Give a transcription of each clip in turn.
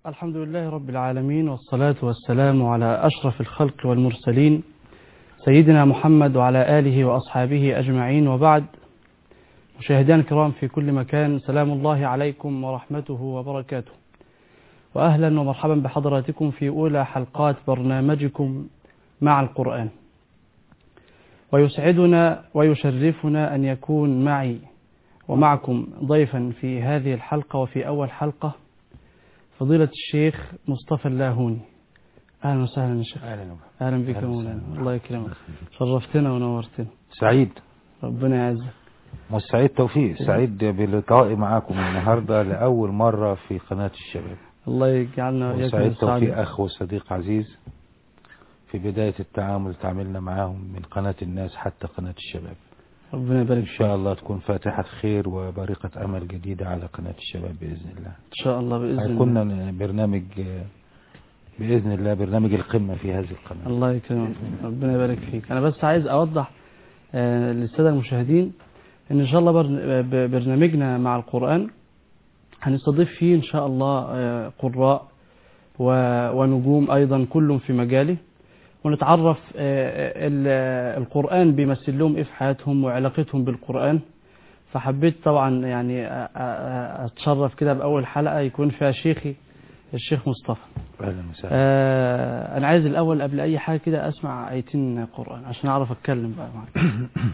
الحمد لله رب العالمين والصلاة والسلام على أشرف الخلق والمرسلين سيدنا محمد وعلى آله وأصحابه أجمعين وبعد مشاهدينا الكرام في كل مكان سلام الله عليكم ورحمته وبركاته وأهلا ومرحبا بحضراتكم في أولى حلقات برنامجكم مع القرآن ويسعدنا ويشرفنا أن يكون معي ومعكم ضيفا في هذه الحلقة وفي أول حلقة فضيلة الشيخ مصطفى اللاهوني أهلا وسهلا يا شيخ اهلا أهلا بك أهلا مولانا وسهلا. الله يكرمك شرفتنا ونورتنا سعيد ربنا يعزك مستعيد توفيق سعيد بلقائي معاكم النهارده لاول مره في قناه الشباب الله يجعلنا وإياكم وسعيد توفيق السعادة اخ وصديق عزيز في بدايه التعامل تعاملنا معاهم من قناه الناس حتى قناه الشباب ربنا يبارك ان فيك شاء الله تكون فاتحه خير وبارقه امل جديده على قناه الشباب باذن الله إن شاء الله بإذن الله هيكون برنامج باذن الله برنامج القمه في هذه القناه الله يكرمك ربنا يبارك فيك أنا بس عايز أوضح آه، للسادة المشاهدين إن إن شاء الله برن- ب- برنامجنا مع القرآن هنستضيف فيه إن شاء الله آه، قراء و- ونجوم أيضا كل في مجاله ونتعرف آه، ال- القرآن بيمثل لهم إيه في حياتهم وعلاقتهم بالقرآن فحبيت طبعا يعني أ- أ- أتشرف كده بأول حلقة يكون فيها شيخي الشيخ مصطفى اهلا وسهلا آه أنا عايز الأول قبل أي حاجة كده أسمع آيتين قرآن عشان أعرف أتكلم بقى معاك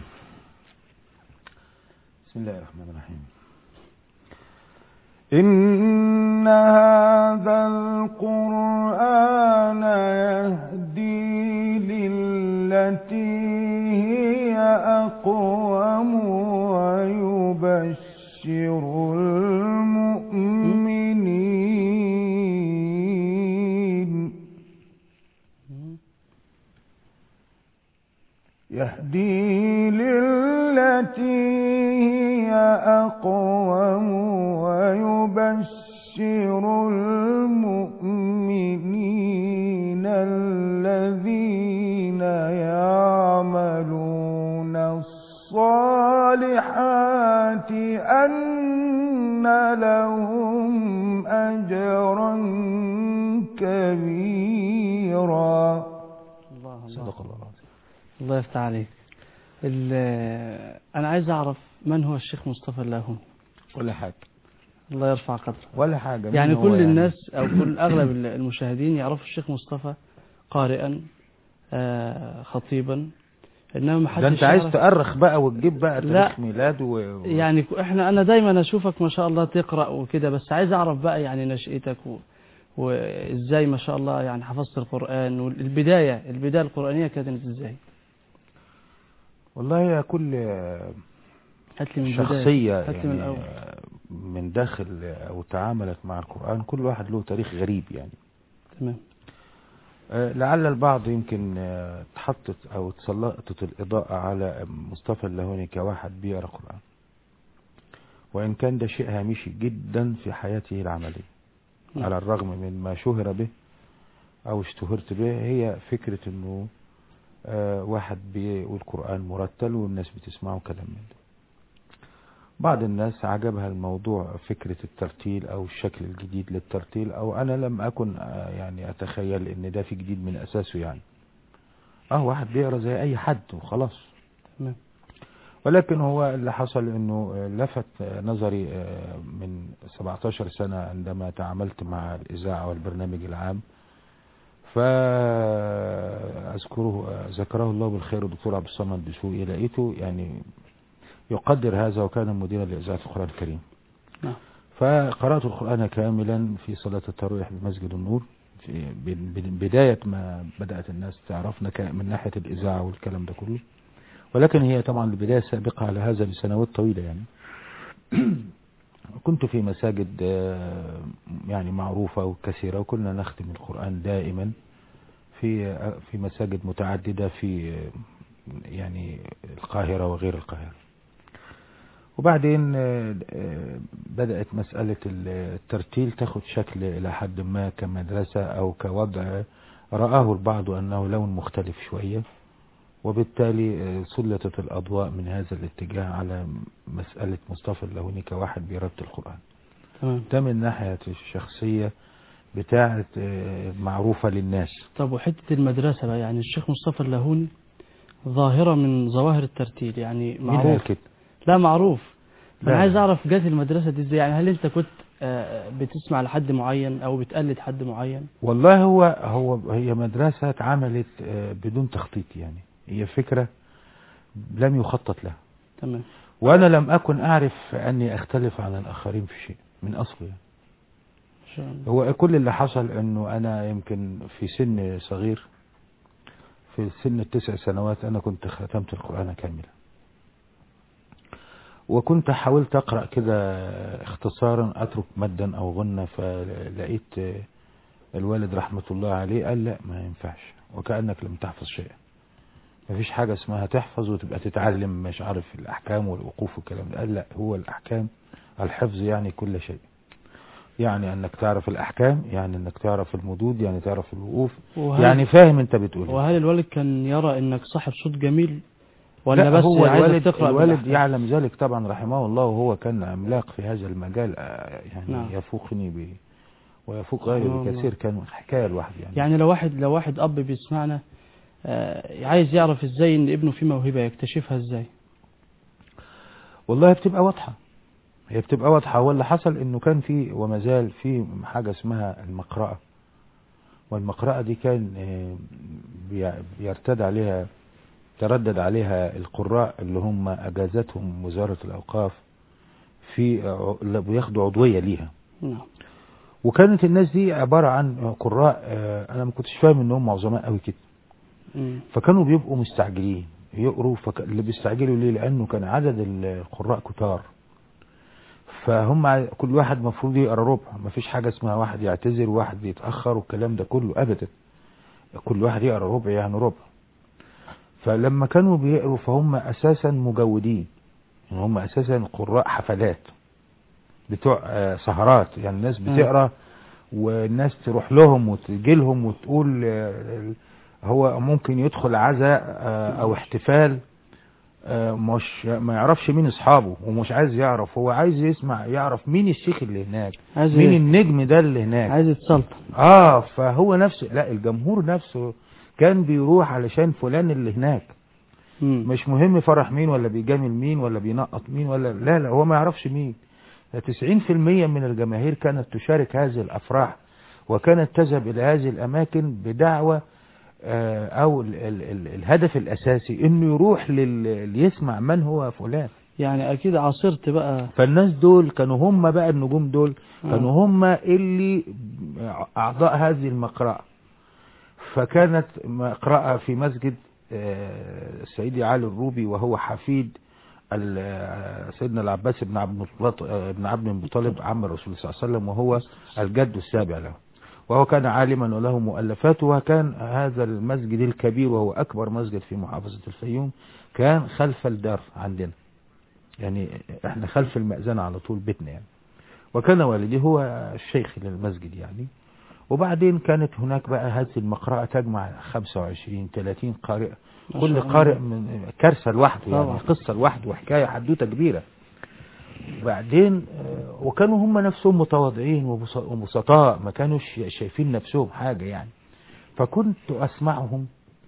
بسم الله الرحمن الرحيم إن هذا القرآن يهدي للتي هي أقوم ويبشر المؤمنين يهدي للتي هي أقوم ويبشر المؤمنين الذين يعملون الصالحات أن لهم أجرا كبيرا الله الله صدق الله العظيم الله يفتح عليك ال- أنا عايز أعرف من هو الشيخ مصطفى اللاهون ولا حاجة الله يرفع قدره ولا حاجة مين يعني هو كل الناس أو كل أغلب المشاهدين يعرفوا الشيخ مصطفى قارئا آه، خطيبا إنما ما ده حدش انت عايز يعرف- تأرخ بقى وتجيب بقى لا. تاريخ ميلاد و... و- يعني ك- احنا انا دايما اشوفك ما شاء الله تقرا وكده بس عايز اعرف بقى يعني نشأتك و... وازاي ما شاء الله يعني حفظت القرآن والبداية البداية القرآنية كانت ازاي والله يا كل هات لي من البداية شخصية هات لي من يعني الأول من داخل أو تعاملت مع القرآن كل واحد له تاريخ غريب يعني تمام آه، لعل البعض يمكن آه، اتحطت أو تسلطت الإضاءة على مصطفى اللاهوني كواحد بيقرأ قرآن وإن كان ده شيء هامشي جدا في حياته العملية نعم. على الرغم من ما شهر به أو اشتهرت به هي فكرة إنه آه، واحد بيقول قرآن مرتل والناس بتسمعه كلام من ده بعض الناس عجبها الموضوع فكرة الترتيل أو الشكل الجديد للترتيل أو أنا لم أكن آه، يعني أتخيل إن ده في جديد من أساسه يعني أه واحد بيقرأ زي أي حد وخلاص تمام ولكن هو اللي حصل انه آه، لفت آه، نظري آه، من 17 سنة عندما تعاملت مع الإذاعة والبرنامج العام فأذكره آه، ذكره الله بالخير الدكتور عبد الصمد دسوقي لقيته يعني يقدر هذا وكان مديرا لإذاعة القرآن الكريم نعم. فقرأت القرآن كاملا في صلاة التراويح بمسجد النور في ب- ب- بداية ما بدأت الناس تعرفنا ك- من ناحية الإذاعة والكلام ده كله ولكن هي طبعا البداية سابقة على هذا لسنوات طويلة يعني كنت في مساجد آه، يعني معروفة وكثيرة وكنا نختم القرآن دائما في آه، في مساجد متعددة في آه، يعني القاهرة وغير القاهرة وبعدين آه، آه، بدأت مسألة الترتيل تاخد شكل إلى حد ما كمدرسة أو كوضع رآه البعض أنه لون مختلف شوية وبالتالي آه، سلطت الأضواء من هذا الاتجاه على مسألة مصطفى اللهوني كواحد بيرتل القرآن تمام ده من ناحية الشخصية بتاعة آه، معروفة للناس طب وحتة المدرسة بقى يعني الشيخ مصطفى اللاهوني ظاهرة من ظواهر الترتيل يعني مين قال معروف كده لا معروف لا، فأنا عايز لا. أعرف جات المدرسة دي إزاي يعني هل أنت كنت آه، بتسمع لحد معين أو بتقلد حد معين والله هو هو هي مدرسة اتعملت آه، بدون تخطيط يعني هي فكرة لم يخطط لها تمام وأنا لم أكن أعرف أني أختلف عن الآخرين في شيء من أصله يعني. إن شاء الله هو كل اللي حصل أنه أنا يمكن في سن صغير في سن التسع سنوات أنا كنت ختمت القرآن كاملا وكنت حاولت أقرأ كده اختصارا أترك مدا أو غنة فلقيت آه، الوالد رحمة الله عليه قال لا ما ينفعش وكأنك لم تحفظ شيئا مفيش حاجة اسمها تحفظ وتبقى تتعلم مش عارف الأحكام والوقوف والكلام ده قال لا هو الأحكام الحفظ يعني كل شيء يعني أنك تعرف الأحكام يعني أنك تعرف المدود يعني تعرف الوقوف وهل يعني فاهم أنت بتقول إيه. وهل الوالد كان يرى إنك صاحب صوت جميل ولا لا بس هو عايزك الوالد, تقرأ الوالد بالأحكام؟ يعلم ذلك طبعا رحمه الله وهو كان عملاق في هذا المجال آه، يعني نعم. يفوقني به ويفوق غيري سبحان الله. بكثير كان حكاية لوحده يعني, يعني لو واحد لو واحد أب بيسمعنا آه، عايز يعرف إزاي إن ابنه فيه موهبة يكتشفها إزاي والله بتبقى واضحة هي بتبقى واضحة واللي حصل انه كان في وما زال في حاجة اسمها المقرأة والمقرأة دي كان آه، بي- بيرتد عليها تردد عليها القراء اللي هم اجازتهم وزارة الاوقاف في ع- اللي بياخدوا عضوية ليها نعم وكانت الناس دي عبارة عن قراء آه، انا ما كنتش فاهم انهم عظماء قوي كده مم. فكانوا بيبقوا مستعجلين يقروا فك... اللي بيستعجلوا ليه لانه كان عدد القراء كتار فهم ع- كل واحد مفروض يقرا ربع ما فيش حاجه اسمها واحد يعتذر وواحد يتاخر والكلام ده كله ابدا كل واحد يقرا ربع يعني ربع فلما كانوا بيقروا فهم اساسا مجودين يعني هم اساسا قراء حفلات بتوع آه، سهرات يعني الناس مم. بتقرا والناس تروح لهم وتجي لهم وتقول آه، هو ممكن يدخل عزاء آه، او احتفال آه، مش ما يعرفش مين اصحابه ومش عايز يعرف هو عايز يسمع يعرف مين الشيخ اللي هناك عايز مين النجم ده اللي هناك عايز يتسلطن اه فهو نفسه لا الجمهور نفسه كان بيروح علشان فلان اللي هناك مم. مش مهم فرح مين ولا بيجامل مين ولا بينقط مين ولا لا لا هو ما يعرفش مين 90% من الجماهير كانت تشارك هذه الأفراح وكانت تذهب إلى هذه الأماكن بدعوة آه، أو ال ال ال الهدف الأساسي إنه يروح لل- ليسمع من هو فلان يعني أكيد عاصرت بقى فالناس دول كانوا هم بقى النجوم دول آه. كانوا هم اللي أعضاء هذه المقرأة فكانت مقرأة في مسجد آه، سيدي علي الروبي وهو حفيد ال- آه، سيدنا العباس بن عبد المطلب آه، بن عبد المطلب عم الرسول صلى الله عليه وسلم وهو الجد السابع له وهو كان عالما وله مؤلفات وكان هذا المسجد الكبير وهو أكبر مسجد في محافظة الفيوم كان خلف الدار عندنا يعني احنا خلف المأذنة على طول بيتنا يعني وكان والدي هو الشيخ للمسجد يعني وبعدين كانت هناك بقى هذه المقرأة تجمع 25 30 قارئ ما كل شاء الله. قارئ من كارثة لوحده يعني طبعا. قصة لوحده وحكاية حدوتة كبيرة وبعدين آه، وكانوا هم نفسهم متواضعين وبس- وبسطاء ما كانوش شايفين نفسهم حاجة يعني فكنت أسمعهم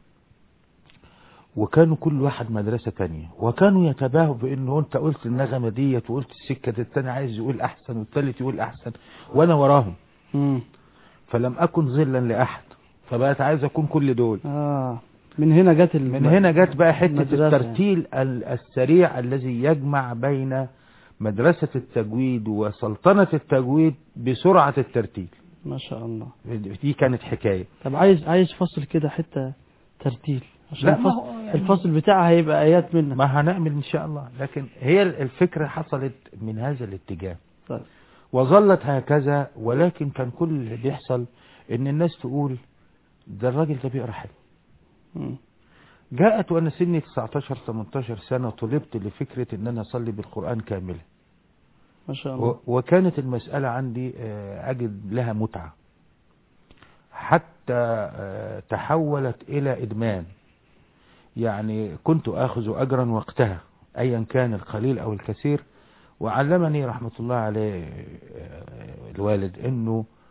وكانوا كل واحد مدرسة تانية وكانوا يتباهوا بأنه أنت قلت النغمة ديت وقلت السكة دي التاني عايز يقول أحسن والتالت يقول أحسن وأنا وراهم مم. فلم أكن ظلا لأحد فبقت عايز أكون كل دول آه من هنا جت الم... من هنا جت بقى حتة المدرسة. الترتيل ال- السريع الذي يجمع بين مدرسة التجويد وسلطنة التجويد بسرعة الترتيل ما شاء الله دي كانت حكاية طب عايز عايز فصل كده حتة ترتيل عشان لا، ما الفصل, هو يعني- الفصل بتاعها هيبقى آيات منك ما هنعمل إن شاء الله لكن هي الفكرة حصلت من هذا الاتجاه طيب. وظلت هكذا ولكن كان كل اللي بيحصل ان الناس تقول ده الراجل ده بيقرا حلو مم. جاءت وانا سني 19 18 سنه طلبت لفكره ان انا اصلي بالقران كاملا ما شاء الله و- وكانت المساله عندي آه، اجد لها متعه حتى آه، تحولت الى ادمان يعني كنت اخذ اجرا وقتها ايا كان القليل او الكثير وعلمني رحمه الله عليه آه، الوالد انه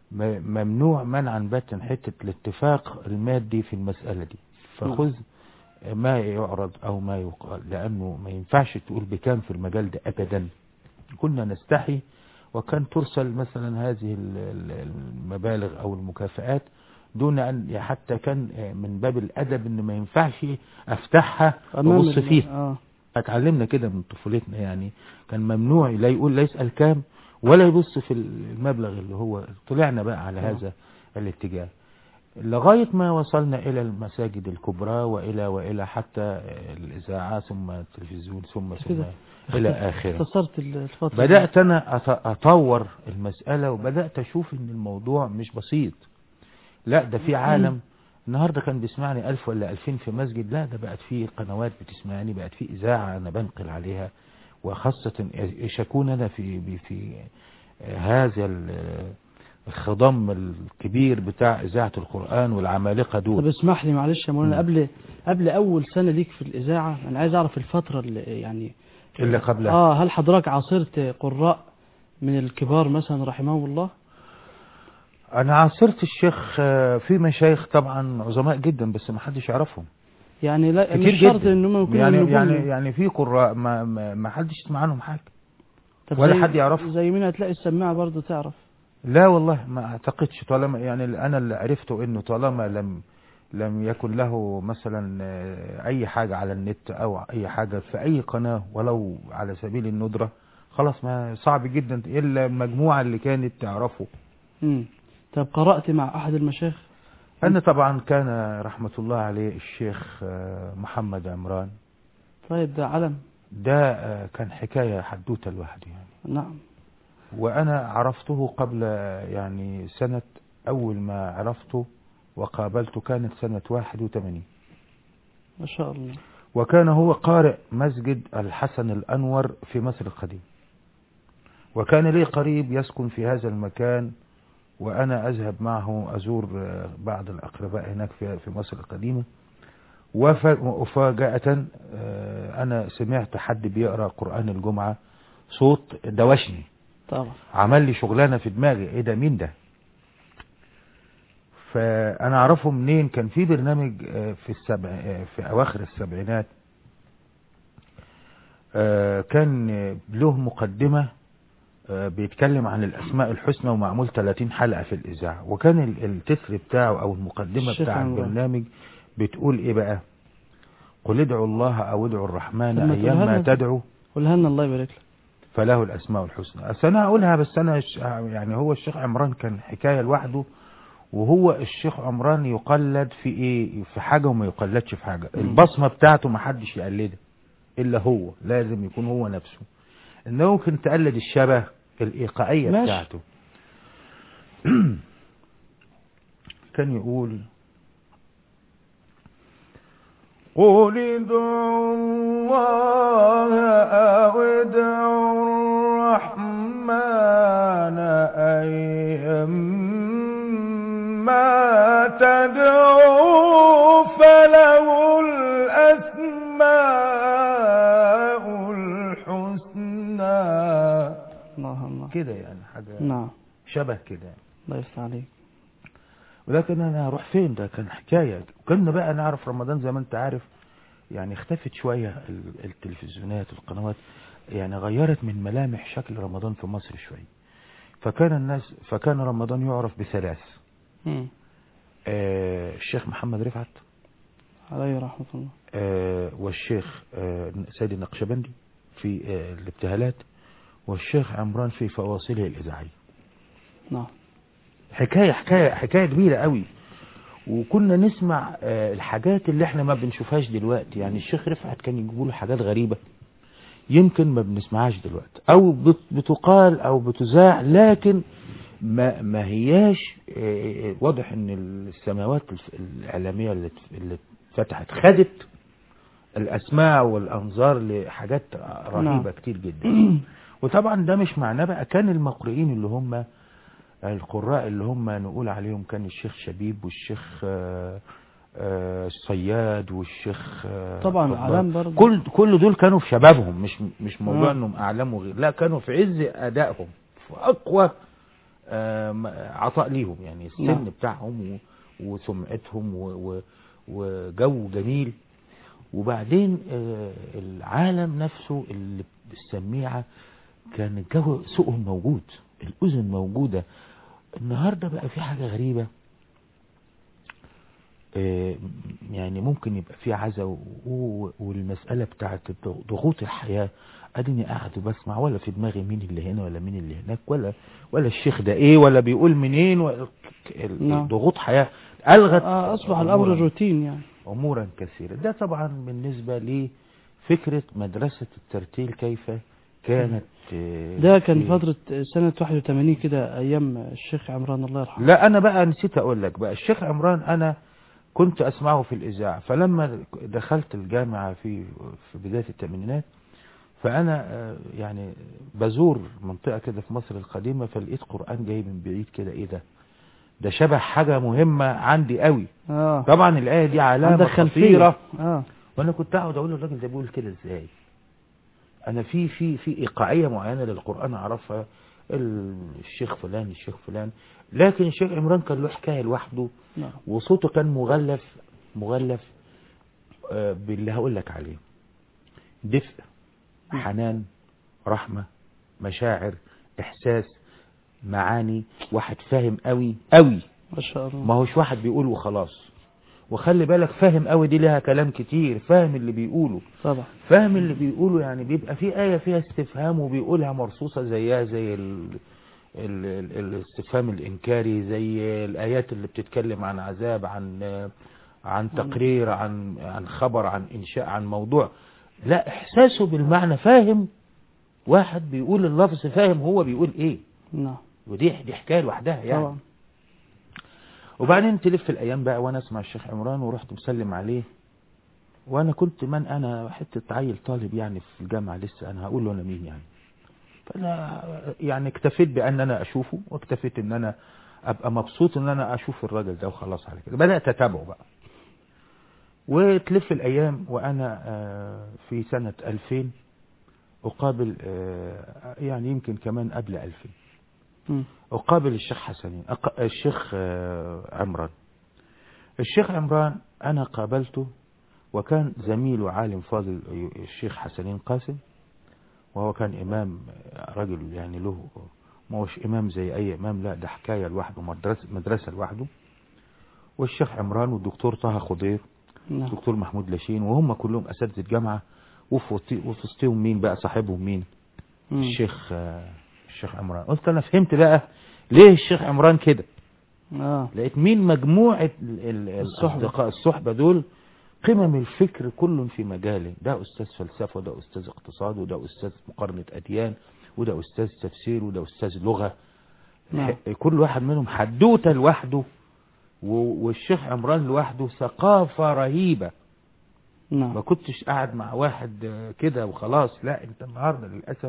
م- ممنوع منعا باتا حتة الاتفاق المادي في المسألة دي فخذ ما يعرض او ما يقال لانه ما ينفعش تقول بكام في المجال ده ابدا كنا نستحي وكان ترسل مثلا هذه ال- ال- المبالغ او المكافآت دون ان حتى كان من باب الادب ان ما ينفعش افتحها أمام وابص ال- فيها اه اتعلمنا كده من طفولتنا يعني كان ممنوع لا يقول لا يسأل كام ولا يبص في المبلغ اللي هو طلعنا بقى على آه. هذا الاتجاه لغاية ما وصلنا إلى المساجد الكبرى وإلى وإلى حتى الإذاعة ثم التلفزيون ثم ثم كده. إلى آخره اختصرت ال- الفترة بدأت أنا أط- أطور المسألة وبدأت أشوف إن الموضوع مش بسيط لا ده في عالم النهاردة كان بيسمعني ألف ولا ألفين في مسجد لا ده بقت في قنوات بتسمعني بقت في إذاعة أنا بنقل عليها وخاصة يشكون أنا في في هذا ال- الخضم الكبير بتاع إذاعة القرآن والعمالقة طب دول اسمح لي معلش يا مولانا مم. قبل قبل اول سنه ليك في الاذاعه انا عايز اعرف الفتره اللي يعني اللي قبلها اه هل حضرتك عاصرت قراء من الكبار مثلا رحمهم الله أنا عاصرت الشيخ آه، في مشايخ طبعا عظماء جدا بس ما حدش يعرفهم يعني لا كتير مش شرط جدا انهم يكونوا يعني نجوم. يعني يعني في قراء ما ما, ما حدش يسمع عنهم حاجة طب ولا زي- حد يعرفه. زي مين هتلاقي السماعه برضو تعرف لا والله ما اعتقدش طالما يعني انا اللي عرفته انه طالما لم لم يكن له مثلا آه، اي حاجة على النت او اي حاجة في اي قناة ولو على سبيل الندرة خلاص ما صعب جدا الا المجموعة اللي كانت تعرفه امم طب قرات مع احد المشايخ انا طبعا كان رحمة الله عليه الشيخ آه، محمد عمران طيب ده علم ده آه، كان حكاية حدوتة لوحده يعني نعم وانا عرفته قبل يعني سنة اول ما عرفته وقابلته كانت سنة 81 ما شاء الله وكان هو قارئ مسجد الحسن الأنور في مصر القديم وكان لي قريب يسكن في هذا المكان وأنا أذهب معه أزور آه، بعض الأقرباء هناك في في مصر القديمة وف- وفاجأة آه، أنا سمعت حد بيقرأ قرآن الجمعة صوت دوشني طبعا عمل لي شغلانه في دماغي ايه ده مين ده فانا اعرفه منين كان في برنامج آه، في السبع آه، في اواخر السبعينات آه، كان آه، له مقدمه آه، بيتكلم عن الاسماء الحسنى ومعمول 30 حلقه في الاذاعه وكان ال- التتر بتاعه او المقدمه الشيخ بتاع عمران. البرنامج بتقول ايه بقى قل ادعوا الله او ادعوا الرحمن طب ما تقولها ايام ما لنا. تدعوا قولها لنا الله يبارك لك فله الأسماء الحسنى أصل أنا هقولها بس أنا ش- يعني هو الشيخ عمران كان حكاية لوحده وهو الشيخ عمران يقلد في إيه في حاجة وما يقلدش في حاجة البصمة بتاعته ما حدش يقلدها إلا هو لازم يكون هو نفسه إنه ممكن تقلد الشبه الإيقاعية ماشي. بتاعته كان يقول قل ادعوا الله أو ادعوا الرحمن أيما تدعوا فله الأسماء الحسنى الله الله كده يعني حاجة نعم شبه كده الله يفتح عليك ولكن انا اروح فين ده كان حكايه كنا بقى نعرف رمضان زي ما انت عارف يعني اختفت شويه ال- التلفزيونات القنوات يعني غيرت من ملامح شكل رمضان في مصر شويه فكان الناس فكان رمضان يعرف بثلاث مم. آه الشيخ محمد رفعت عليه رحمة الله آه والشيخ آه سيد النقشبندي في آه الابتهالات والشيخ عمران في فواصله الاذاعيه نعم حكاية حكاية حكاية كبيرة قوي وكنا نسمع آه، الحاجات اللي احنا ما بنشوفهاش دلوقتي يعني الشيخ رفعت كان يجيبوا له حاجات غريبة يمكن ما بنسمعهاش دلوقتي او بت- بتقال او بتذاع لكن ما ما هياش آه، آه، واضح ان السماوات الف- الاعلاميه اللي ات- اللي اتفتحت خدت الاسماع والانظار لحاجات رهيبه نعم. كتير جدا وطبعا ده مش معناه بقى كان المقرئين اللي هم القراء اللي هم نقول عليهم كان الشيخ شبيب والشيخ آه، آه، الصياد والشيخ آه، طبعا فضال. أعلام برضه. كل كل دول كانوا في شبابهم مش مش موضوع آه. انهم اعلام وغير لا كانوا في عز ادائهم في اقوى آم، عطاء ليهم يعني السن نعم. بتاعهم و- وسمعتهم و- و- وجو جميل وبعدين آه، العالم نفسه اللي السميعة كان الجو سوقهم موجود الأذن موجودة النهاردة بقى في حاجة غريبة آه، يعني ممكن يبقى في عزا و- و- والمسألة بتاعت ضغوط الحياة اديني قاعد وبسمع ولا في دماغي مين اللي هنا ولا مين اللي هناك ولا ولا الشيخ ده ايه ولا بيقول منين ولا ال- نعم. ضغوط حياة الغت آه أصبح الأمر أموراً- روتين يعني امورا كثيرة ده طبعا بالنسبة لفكرة مدرسة الترتيل كيف كانت آه، ده كان في- فترة سنة 81 كده أيام الشيخ عمران الله يرحمه لا انا بقى نسيت اقول لك بقى الشيخ عمران انا كنت اسمعه في الاذاعه فلما دخلت الجامعه في في بدايه الثمانينات فانا آه، يعني بزور منطقه كده في مصر القديمه فلقيت قران جاي من بعيد كده ايه ده ده شبه حاجه مهمه عندي قوي آه طبعا الايه دي علامه عندك خلفية خطيره آه وانا كنت اقعد اقول للراجل ده بيقول كده ازاي انا في في في ايقاعيه معينه للقران اعرفها الشيخ فلان الشيخ فلان لكن الشيخ عمران كان له حكايه لوحده نعم وصوته كان مغلف مغلف آه، باللي هقول لك عليه دفء حنان رحمه مشاعر احساس معاني واحد فاهم قوي قوي ما شاء الله ما هوش واحد بيقول وخلاص وخلي بالك فاهم قوي دي لها كلام كتير فاهم اللي بيقوله طبعا فاهم اللي بيقوله يعني بيبقى في آية فيها استفهام وبيقولها مرصوصة زيها زي ال... ال... ال... الاستفهام الإنكاري زي الآيات اللي بتتكلم عن عذاب عن عن تقرير عن عن خبر عن إنشاء عن موضوع لا إحساسه بالمعنى فاهم واحد بيقول اللفظ فاهم هو بيقول إيه نعم ودي دي حكاية لوحدها يعني طبعا وبعدين تلف الايام بقى وانا اسمع الشيخ عمران ورحت مسلم عليه وانا كنت من انا حته عيل طالب يعني في الجامعه لسه انا هقول له انا مين يعني فانا يعني اكتفيت بان انا اشوفه واكتفيت ان انا ابقى مبسوط ان انا اشوف الراجل ده وخلاص على كده بدات اتابعه بقى وتلف الايام وانا آه، في سنه 2000 اقابل آه، يعني يمكن كمان قبل 2000 مم. أقابل الشيخ حسنين أق... الشيخ آه، عمران الشيخ عمران أنا قابلته وكان زميل وعالم فاضل الشيخ حسنين قاسم وهو كان إمام آه، رجل يعني له ما هوش إمام زي أي إمام لا ده حكاية لوحده مدرسة, مدرسة لوحده والشيخ عمران والدكتور طه خضير نعم الدكتور محمود لاشين وهم كلهم أساتذة جامعة وفي وسط- وفي وسطهم مين بقى صاحبهم مين مم. الشيخ آه، الشيخ عمران قلت انا فهمت بقى ليه الشيخ عمران كده آه لقيت مين مجموعة ال- ال- الصحبة. الأصدقاء الصحبة دول قمم الفكر كل في مجاله ده أستاذ فلسفة وده أستاذ اقتصاد وده أستاذ مقارنة أديان وده أستاذ تفسير وده أستاذ لغة نعم. ح- كل واحد منهم حدوتة لوحده و- والشيخ عمران لوحده ثقافة رهيبة ما نعم كنتش قاعد مع واحد آه، كده وخلاص لا انت النهارده للاسف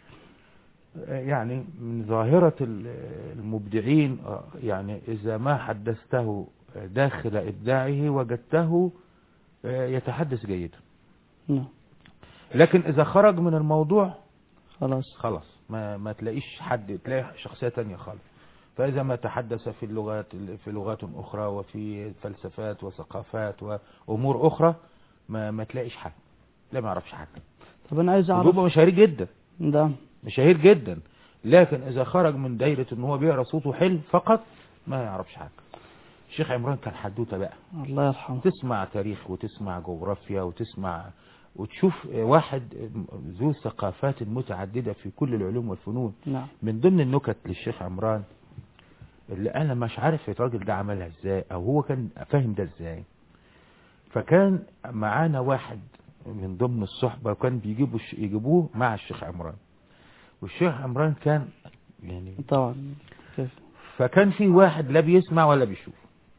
آه، يعني من ظاهرة ال- المبدعين آه، يعني إذا ما حدثته داخل إبداعه وجدته آه، يتحدث جيدا نعم لكن إذا خرج من الموضوع خلاص خلاص ما, ما تلاقيش حد تلاقي شخصية تانية خالص فإذا ما تحدث في اللغات في لغات أخرى وفي فلسفات وثقافات وأمور أخرى ما, ما تلاقيش حد لا ما يعرفش حد طب أنا عايز أعرف وبيبقى مشاهير جدا ده مشاهير جدا لكن إذا خرج من دايرة إن هو بيقرا صوته حلو فقط ما يعرفش حاجة الشيخ عمران كان حدوته بقى الله يرحمه تسمع تاريخ وتسمع جغرافيا وتسمع وتشوف واحد ذو ثقافات متعددة في كل العلوم والفنون نعم من ضمن النكت للشيخ عمران اللي انا مش عارف الراجل ده عملها ازاي او هو كان فاهم ده ازاي فكان معانا واحد من ضمن الصحبة وكان بيجيبوا الش- يجيبوه مع الشيخ عمران والشيخ عمران كان يعني طبعا كيف فكان في واحد لا بيسمع ولا بيشوف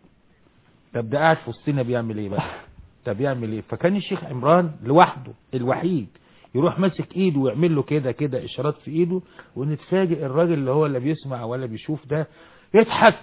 طب ده قاعد في وسطنا بيعمل ايه بقى طب يعمل ايه فكان الشيخ عمران لوحده الوحيد يروح ماسك ايده ويعمل له كده كده اشارات في ايده ونتفاجئ الراجل اللي هو لا بيسمع ولا بيشوف ده يضحك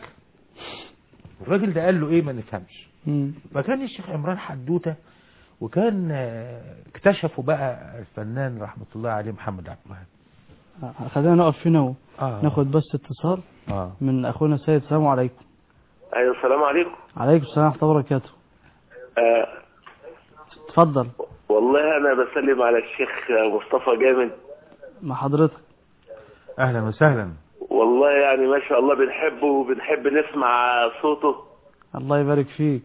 الراجل ده قال له ايه ما نفهمش مم. فكان الشيخ عمران حدوته وكان آه، اكتشفوا بقى الفنان رحمة الله عليه محمد عبد الوهاب آه، خلينا نقف هنا و- آه. ناخد بس اتصال اه من اخونا سيد السلام عليكم ايوه السلام عليكم عليكم السلام ورحمه الله وبركاته آه اتفضل والله انا بسلم على الشيخ مصطفى جامد مع حضرتك اهلا وسهلا والله يعني ما شاء الله بنحبه وبنحب نسمع صوته الله يبارك فيك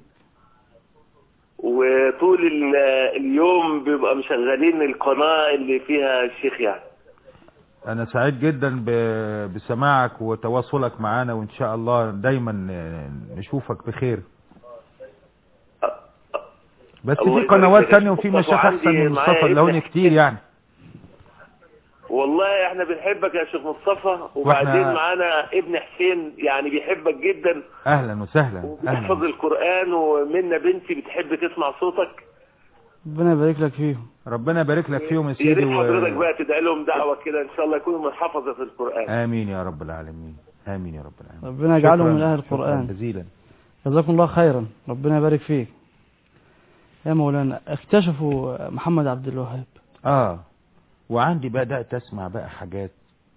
وطول ال- اليوم بيبقى مشغلين القناة اللي فيها الشيخ يعني انا سعيد جدا ب- بسماعك وتواصلك معنا وان شاء الله دايما آه، نشوفك بخير بس الله في يبارك قنوات فيك يا تانية شيخ وفي مصطفى. مشايخ عندي احسن من معايا مصطفى ابن اللوني حسين. كتير يعني والله احنا بنحبك يا شيخ مصطفى وبعدين وإحنا- معانا ابن حسين يعني بيحبك جدا اهلا وسهلا وبيحفظ اهلا القرآن ومنا بنتي بتحب تسمع صوتك ربنا يبارك لك فيهم ربنا يبارك لك فيهم يا يا سيدي ريت و... حضرتك بقى تدعي لهم دعوة كده ان شاء الله يكونوا من حفظة القرآن امين يا رب العالمين امين يا رب العالمين ربنا يجعلهم شكراً- من اهل شكراً القران جزيلا جزاكم الله خيرا ربنا يبارك فيك يا مولانا اكتشفوا محمد عبد الوهاب اه وعندي بدأت اسمع بقى حاجات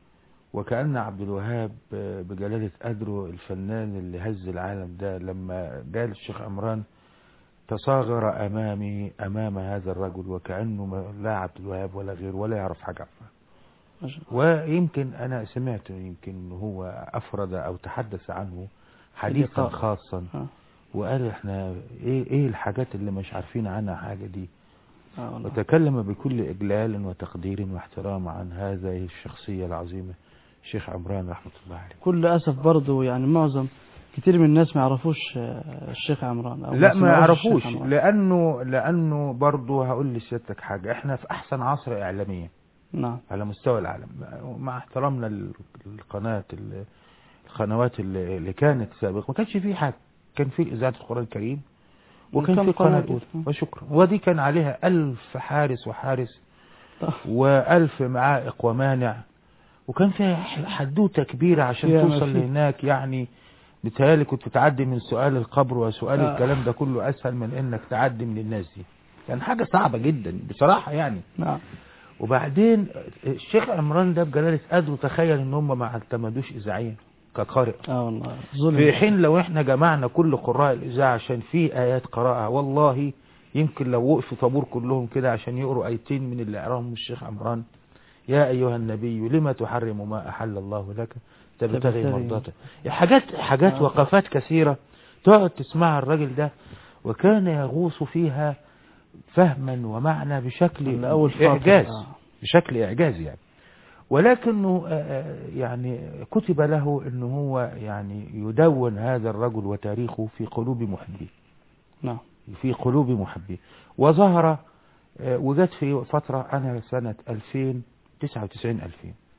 وكأن عبد الوهاب آه، بجلالة قدره الفنان اللي هز العالم ده لما جاء الشيخ عمران تصاغر امامي امام هذا الرجل وكأنه ما- لا عبد الوهاب ولا غير ولا يعرف حاجة عنه ما شاء الله. ويمكن انا سمعت يمكن هو افرد او تحدث عنه حديثا لقاء. خاصا آه. وقال احنا ايه ايه الحاجات اللي مش عارفين عنها حاجة دي آه والله. وتكلم بكل إجلال وتقدير واحترام عن هذه الشخصية العظيمة الشيخ عمران رحمة الله عليه كل اسف برضه يعني معظم كتير من الناس ما يعرفوش آه، الشيخ عمران أو لا ما سمعوش الشيخ يعرفوش عمران. لأنه لأنه برضه هقول لسيادتك حاجة احنا في أحسن عصر إعلامية نعم على مستوى العالم مع احترامنا للقناة ال- القنوات اللي اللي كانت سابقا ما كانش في حاجة كان في إذاعة القرآن الكريم وكان وكم في قناة قناة الأولى أولى. وشكرا ودي كان عليها ألف حارس وحارس طب. وألف معائق ومانع وكان فيها حدوتة كبيرة عشان فيها ما توصل فيه. لهناك يعني بتهيألي كنت تعدي من سؤال القبر وسؤال آه. الكلام ده كله أسهل من إنك تعدي من الناس دي كان حاجة صعبة جدا بصراحة يعني نعم وبعدين الشيخ عمران ده بجلالة قدره تخيل ان هم ما اعتمدوش اذاعيا كقارئ اه والله ظلم في حين لو احنا جمعنا كل قراء الاذاعه عشان في ايات قراءها والله يمكن لو وقفوا طابور كلهم كده عشان يقروا ايتين من اللي قراهم الشيخ عمران يا ايها النبي لما تحرم ما احل الله لك تبتغي تبتغي. مرضاته حاجات حاجات آه. وقفات كثيره تقعد تسمعها الراجل ده وكان يغوص فيها فهما ومعنى بشكل لأول فترة. اعجاز آه. بشكل اعجازي يعني ولكنه آه، آه، يعني كتب له انه هو يعني يدون هذا الرجل وتاريخه في قلوب محبيه نعم في قلوب محبيه وظهر آه، وجت في فترة أنا سنة 2099 2000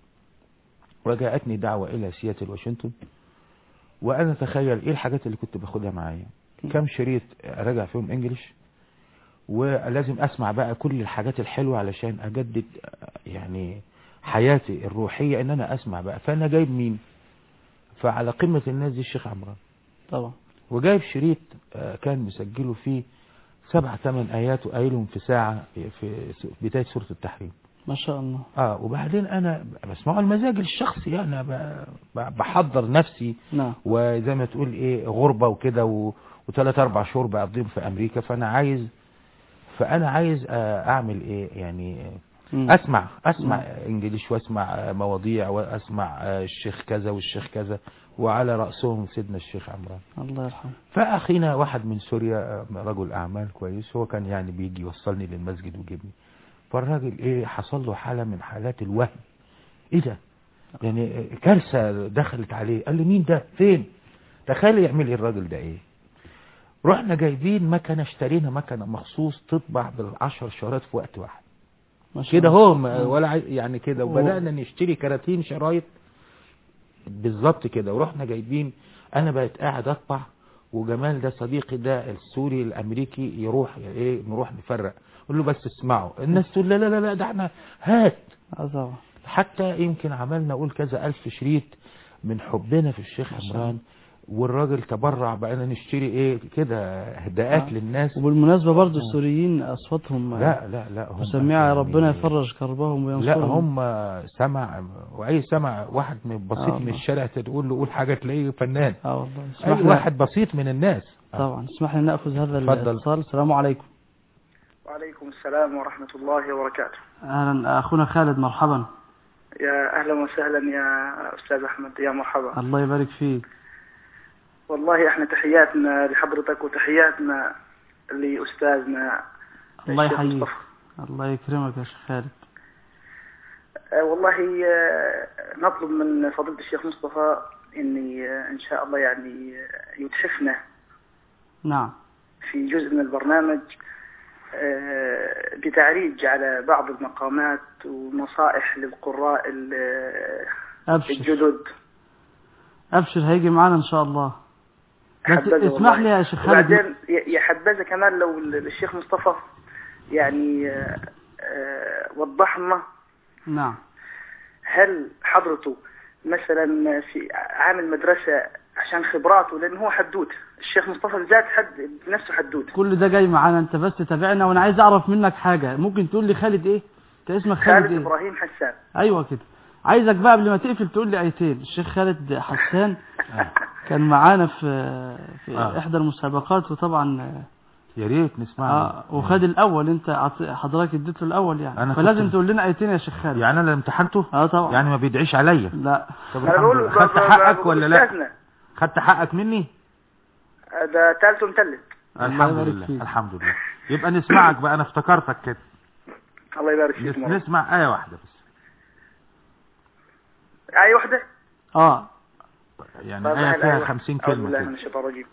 وجاءتني دعوة إلى سياتل واشنطن وأنا تخيل إيه الحاجات اللي كنت باخدها معايا كم شريط أراجع فيهم إنجليش ولازم أسمع بقى كل الحاجات الحلوة علشان أجدد آه، يعني حياتي الروحية إن أنا أسمع بقى فأنا جايب مين فعلى قمة الناس دي الشيخ عمران طبعا وجايب شريط آه، كان مسجله فيه سبع ثمان آيات وقايلهم في ساعة في س- بداية سورة التحريم ما شاء الله اه وبعدين انا بسمعه المزاج الشخصي يعني أنا ب- ب- بحضر نفسي نعم وزي ما تقول ايه غربة وكده و- وثلاث اربع شهور بقضيهم في امريكا فانا عايز فانا عايز آه، اعمل ايه يعني آه، مم. اسمع اسمع انجليش واسمع آه، مواضيع واسمع آه، الشيخ كذا والشيخ كذا وعلى رأسهم سيدنا الشيخ عمران الله يرحمه فأخينا واحد من سوريا آه، رجل أعمال كويس هو كان يعني بيجي يوصلني للمسجد ويجيبني فالراجل إيه حصل له حالة من حالات الوهم إيه ده يعني آه، كارثة دخلت عليه قال لي مين ده فين تخيل يعمل إيه الراجل ده إيه رحنا جايبين مكنة اشترينا مكنة مخصوص تطبع بالعشر شرايط في وقت واحد ما شاء كده الله. هو ما- ولا عاي- يعني كده وبدأنا نشتري كراتين شرايط بالظبط كده ورحنا جايبين انا بقيت قاعد اطبع وجمال ده صديقي ده السوري الامريكي يروح ايه نروح نفرق اقول له بس اسمعوا الناس تقول لا لا لا لا ده احنا هات اه طبعا حتى يمكن عملنا اقول كذا الف شريط من حبنا في الشيخ عمران والراجل تبرع بقينا نشتري ايه كده هداءات آه. للناس وبالمناسبة برضو السوريين أصواتهم لا لا لا هم مسمعة يعني- ربنا يفرج كربهم لا وينصرهم هم سمع واي سمع واحد من بسيط آه من والله. الشارع تقول له قول حاجه تلاقيه فنان اه والله اسمح اي لي واحد بسيط من الناس طبعا اسمح لي نأخذ هذا اتفضل. الاتصال السلام عليكم وعليكم السلام ورحمة الله وبركاته أهلا أخونا خالد مرحبا يا أهلا وسهلا يا أستاذ أحمد يا مرحبا الله يبارك فيك والله احنا تحياتنا لحضرتك وتحياتنا لأستاذنا الله الشيخ يحييك مصطفى. الله يكرمك يا شيخ خالد آه، والله آه، نطلب من فضيلة الشيخ مصطفى إني آه، إن شاء الله يعني آه، يتحفنا نعم في جزء من البرنامج آه، بتعريج على بعض المقامات ونصائح للقراء ال- أبشر الجدد أبشر هيجي معانا إن شاء الله بس حبذا اسمح والله. لي يا شيخ خالد وبعدين ي- يا حبذا كمان لو ال- الشيخ مصطفى يعني آه، آه، وضح لنا نعم هل حضرته مثلا في عامل مدرسة عشان خبراته لأنه هو حدود الشيخ مصطفى بالذات حد نفسه حدود كل ده جاي معانا انت بس تابعنا وانا عايز اعرف منك حاجة ممكن تقول لي خالد ايه انت اسمك خالد, خالد ايه إبراهيم حسان ايوه كده عايزك بقى قبل ما تقفل تقول لي ايتين الشيخ خالد حسان كان معانا في في آه. احدى المسابقات وطبعا يا ريت نسمع اه وخد الاول انت عط- حضرتك اديته الاول يعني أنا فلازم كنت- تقول لنا ايتين يا شيخ خالد يعني انا اللي امتحنته اه طبعا يعني ما بيدعيش عليا لا طب أنا الحمد بقول لله ب- خدت ب- حقك ب- ولا لا أستاذنا، خدت حقك مني ده تالت ومتلت الله الحمد يبارك لله فيك. الحمد لله يبقى نسمعك بقى انا افتكرتك كده الله يبارك فيك نس- مرة. نسمع آية واحدة بس آية واحدة اه يعني طيب، آية الآية فيها واحدة. خمسين أعوذ كلمة بالله من كده الشيطان الرجيم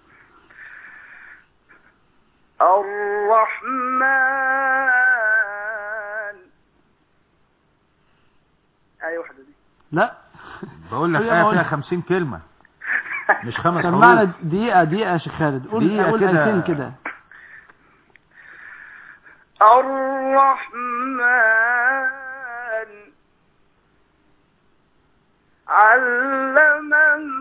الرحمن آية واحدة دي لا بقول لك هي آية بقول- فيها خمسين كلمة مش خمس سمعنا حروف دقيقة دقيقة يا شيخ خالد قول دقيقة قول كده. ايتين كده الرحمن علم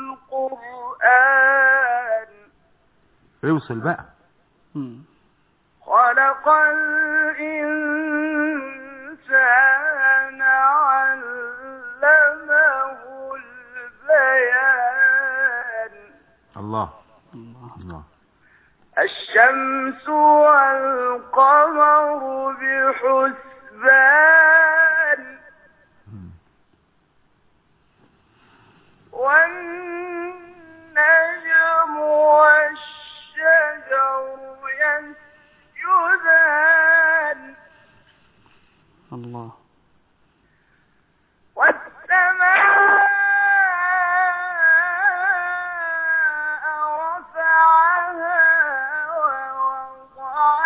القرآن اوصل بقى مم. خلق الإنسان علمه البيان الله الله الله الشمس والقمر بحسبان مم. والنجم والشجر يسجدان الله والسماء رفعها ووضع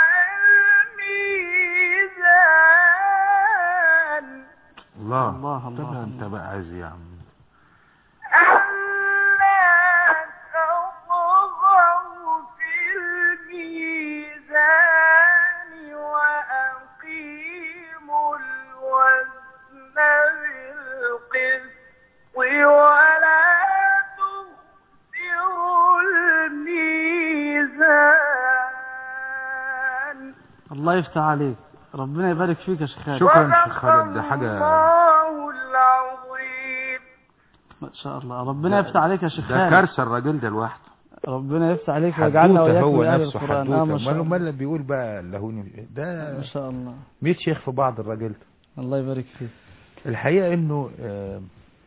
الميزان الله الله، الله، طب انت الله. بقى عايز إيه يا عم ألا تطغوا في الميزان وأقيموا الوزن بالقسط ولا تخسروا الميزان الله يفتح عليك ربنا يبارك فيك يا شيخ خالد شكرا صدق شيخ خالد ده حاجة الله العظيم ما شاء الله ربنا يفتح عليك يا شيخ ده خالد كارثة الراجل ده لوحده ربنا يفتح عليك ويجعلنا حدوته وإياك هو من أهل نفسه القرآن آه ما حدوته شاء امال الله امال بيقول بقى لهوني ده ما شاء الله 100 شيخ في بعض الراجل ده الله يبارك فيك الحقيقة انه آه،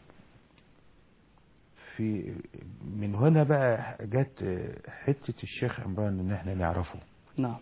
في من هنا بقى جت آه، حتة الشيخ عمران ان احنا نعرفه نعم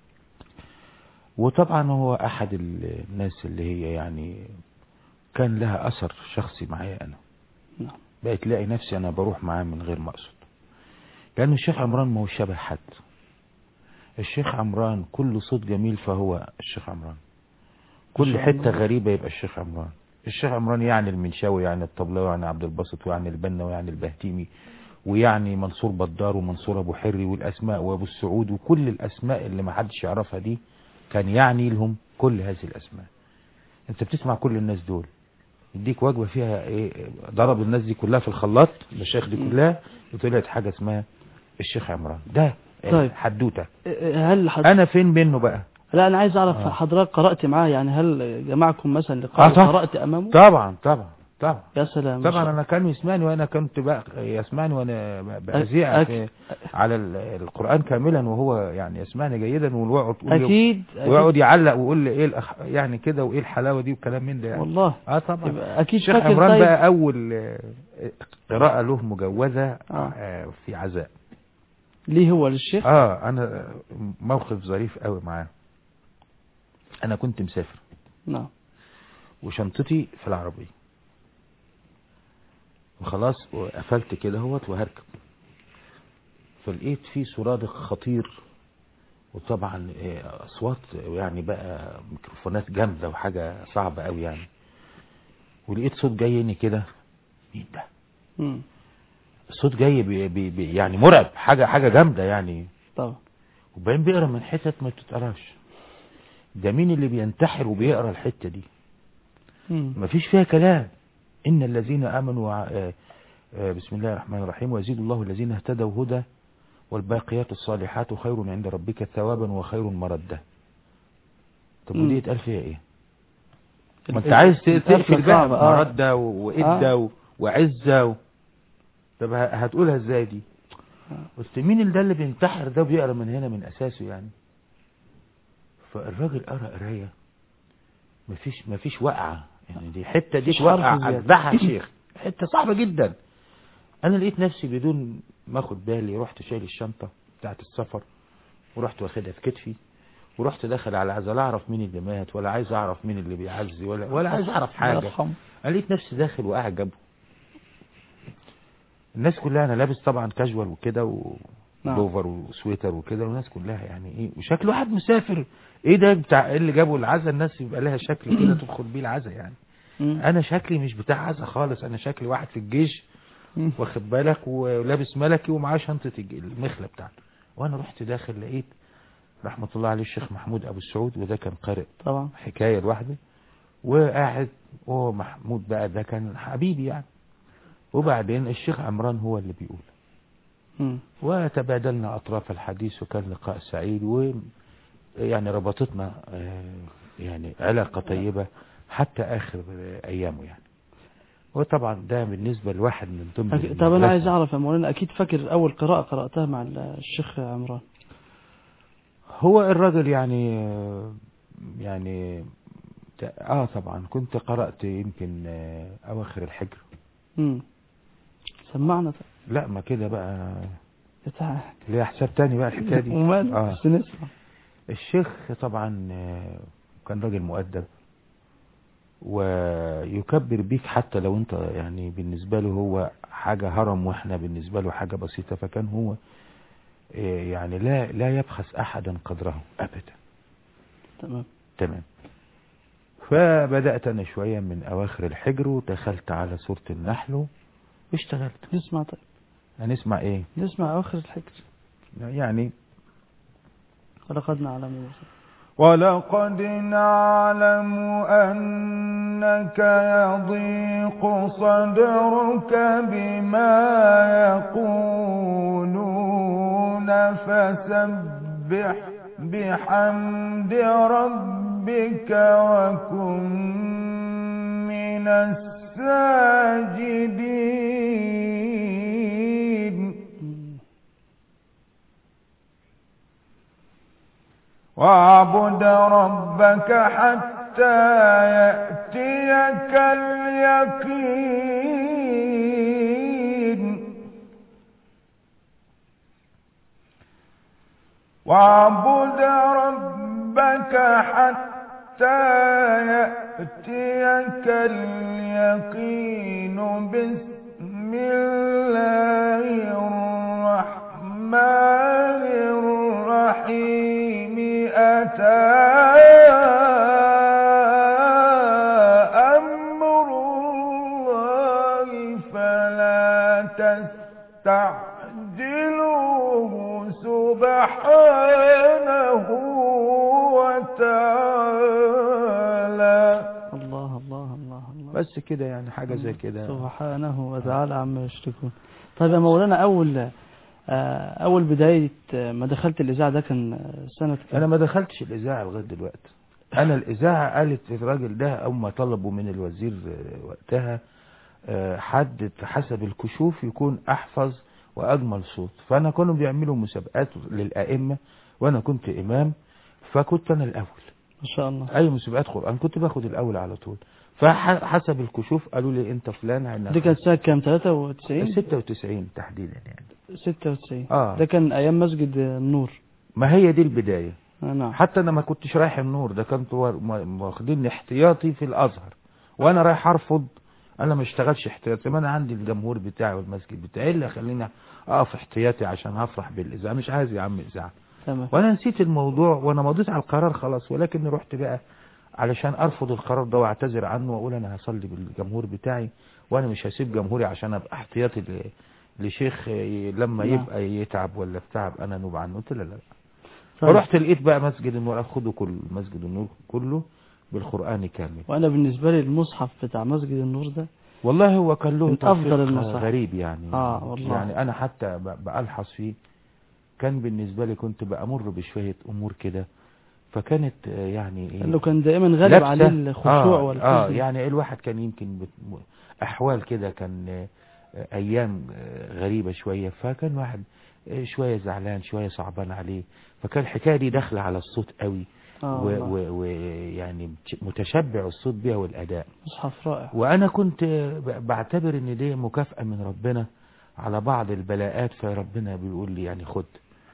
وطبعا هو احد الناس اللي هي يعني كان لها اثر شخصي معايا انا نعم بقيت لاقي نفسي انا بروح معاه من غير ما اقصد لان الشيخ عمران ما هو شبه حد الشيخ عمران كل صوت جميل فهو الشيخ عمران كل شاء حتة الله. غريبة يبقى الشيخ عمران الشيخ عمران يعني المنشاوي يعني الطبلاوي يعني عبد الباسط ويعني البنا ويعني البهتيمي ويعني منصور بدار ومنصور ابو حري والاسماء وابو السعود وكل الاسماء اللي ما حدش يعرفها دي كان يعني لهم كل هذه الاسماء انت بتسمع كل الناس دول يديك وجبة فيها ايه ضرب الناس دي كلها في الخلاط المشايخ دي كلها وطلعت حاجة اسمها الشيخ عمران ده آه، طيب. حدوتة هل حد... انا فين منه بقى لا انا عايز اعرف آه. حضرتك قرات معاه يعني هل جمعكم مثلا لقاء آه، طبعا. قرات امامه طبعا طبعا طبعا يا سلام ما طبعا شاء انا كان يسمعني وانا كنت بقى يسمعني وانا أك- بأذيع أك- في على ال- القرآن كاملا وهو يعني يسمعني جيدا ويقعد يقول لي- اكيد ويقعد أكيد. يعلق ويقول لي ايه الأخ... يعني كده وايه الحلاوه دي والكلام من ده يعني. والله اه طبعا يبقى اكيد الشيخ فاكر عمران طيب بقى اول آه، قراءه له مجوزه آه. آه، في عزاء ليه هو للشيخ اه انا موقف ظريف قوي معاه انا كنت مسافر نعم وشنطتي في العربيه وخلاص وقفلت كده اهوت وهركب فلقيت في سرادق خطير وطبعا آه، اصوات يعني بقى ميكروفونات جامده وحاجه صعبه قوي يعني ولقيت صوت جايني كده مين ده مم. الصوت جاي بي بي بي يعني مرعب حاجه حاجه جامده يعني طبعا وبعدين بيقرا من حتت ما تتقراش ده مين اللي بينتحر وبيقرا الحته دي مم. مفيش فيها كلام إن الذين آمنوا وع- آه، آه، بسم الله الرحمن الرحيم ويزيد الله الذين اهتدوا هدى والباقيات الصالحات خير عند ربك ثوابا وخير مردا طب مم. ودي يتقال فيها ايه ما انت ال- عايز ت- القفلة تقفل بقى صعبة، آه. مرده و- وإدة و- وعزة و... طب ه- هتقولها ازاي دي قلت مين اللي ده اللي بينتحر ده بيقرا من هنا من اساسه يعني فالراجل قرا قرايه مفيش مفيش وقعه يعني دي حته دي مفيش توقع حرف زيادة. اذبحها يا شيخ حته صعبه جدا انا لقيت نفسي بدون ما اخد بالي رحت شايل الشنطه بتاعت السفر ورحت واخدها في كتفي ورحت داخل على عايز لا اعرف مين اللي مات ولا عايز اعرف مين اللي بيعزي ولا ولا عايز اعرف الله حاجه يرحمه. انا لقيت نفسي داخل وقاعد جنبه الناس كلها انا لابس طبعا كاجوال وكده نعم. وبوفر وسويتر وكده والناس كلها يعني ايه وشكل واحد مسافر ايه ده بتاع إيه اللي جابه العزا الناس يبقى لها شكل كده تدخل بيه العزا يعني مم. انا شكلي مش بتاع عزا خالص انا شكلي واحد في الجيش مم. واخد بالك ولابس ملكي ومعاه شنطه الج- المخله بتاعته وانا رحت داخل لقيت رحمه الله عليه الشيخ محمود ابو السعود وده كان قارئ طبعا حكايه لوحده وقاعد هو محمود بقى ده كان حبيبي يعني وبعدين الشيخ عمران هو اللي بيقول مم. وتبادلنا أطراف الحديث وكان لقاء سعيد و يعني ربطتنا آه، يعني علاقة طيبة حتى آخر آه، أيامه يعني وطبعا ده بالنسبة لواحد من ضمن أك- طب انا المدرسة. عايز اعرف يا مولانا اكيد فاكر اول قراءة قرأتها مع ال- الشيخ عمران هو الراجل يعني آه، يعني ت- اه طبعا كنت قرأت يمكن آه، أواخر الحجر مم. سمعنا طيب. لا ما كده بقى بتاع ليها حساب تاني بقى الحكاية دي ومال آه. بس نسمع الشيخ طبعا آه، كان راجل مؤدب ويكبر بيك حتى لو انت يعني بالنسبة له هو حاجة هرم واحنا بالنسبة له حاجة بسيطة فكان هو آه، يعني لا لا يبخس احدا قدره ابدا تمام تمام فبدأت انا شوية من اواخر الحجر ودخلت على سورة النحل واشتغلت نسمع طيب هنسمع ايه نسمع اواخر الحجر يعني ولقد نعلم موسى ولقد نعلم أنك يضيق صدرك بما يقولون فسبح بحمد ربك وكن من الساجدين واعبد ربك حتى يأتيك اليقين واعبد ربك حتى يأتيك اليقين بسم الله الرحمن الرحيم أتى أمر الله فلا تستعجلوه سبحانه وتعالى الله الله الله الله بس كده يعني حاجة زي كده سبحانه وتعالى عما يشركون طيب يا مولانا أول آه، أول بداية آه، ما دخلت الإذاعة ده كان آه، سنة كام؟ انا ما دخلتش الاذاعه لغايه دلوقتي انا الاذاعه قالت الراجل ده اول ما طلبوا من الوزير آه، وقتها آه، حد حسب الكشوف يكون احفظ واجمل صوت فانا كانوا بيعملوا مسابقات للائمه وانا كنت امام فكنت انا الاول ما شاء الله اي مسابقات قران كنت باخد الاول على طول فحسب الكشوف قالوا لي انت فلان هناخد دي كانت سنة كام 93 96 تحديدا يعني 96 اه ده كان أيام مسجد النور ما هي دي البدايه آه، نعم حتى انا ما كنتش رايح النور ده كنت وا- ما- واخدين احتياطي في الازهر وانا رايح ارفض انا ما اشتغلش احتياطي ما انا عندي الجمهور بتاعي والمسجد بتاعي إيه اللي يخليني اقف احتياطي عشان هفرح بالاذاعه مش عايز يا عم اذاعه تمام وانا نسيت الموضوع وانا مضيت على القرار خلاص ولكن رحت بقى علشان ارفض القرار ده واعتذر عنه واقول انا هصلي بالجمهور بتاعي وانا مش هسيب جمهوري عشان ابقى احتياطي ل- لشيخ ي- لما نعم. يبقى يتعب ولا بتعب انا نوب عنه قلت لا لا طيب. فرحت لقيت بقى مسجد النور اخده كل مسجد النور كله بالقران كامل وأنا بالنسبة لي المصحف بتاع مسجد النور ده والله هو كان له من توفيق أفضل المصاحف. غريب يعني آه، والله. يعني انا حتى ب- بألحظ فيه كان بالنسبه لي كنت بامر بشويه امور كده فكانت آه، يعني ايه لأنه كان دائما غالب لابسة. عليه الخشوع آه والحزن اه يعني الواحد كان يمكن بت... م- احوال كده كان آه، ايام آه، غريبه شويه فكان واحد آه، شويه زعلان شويه صعبان عليه فكان الحكايه دي داخله على الصوت قوي آه ويعني والله. و... و... يعني مت- متشبع الصوت بيها والاداء مصحف رائع وانا كنت ب- بعتبر ان دي مكافأة من ربنا على بعض البلاءات فربنا بيقول لي يعني خد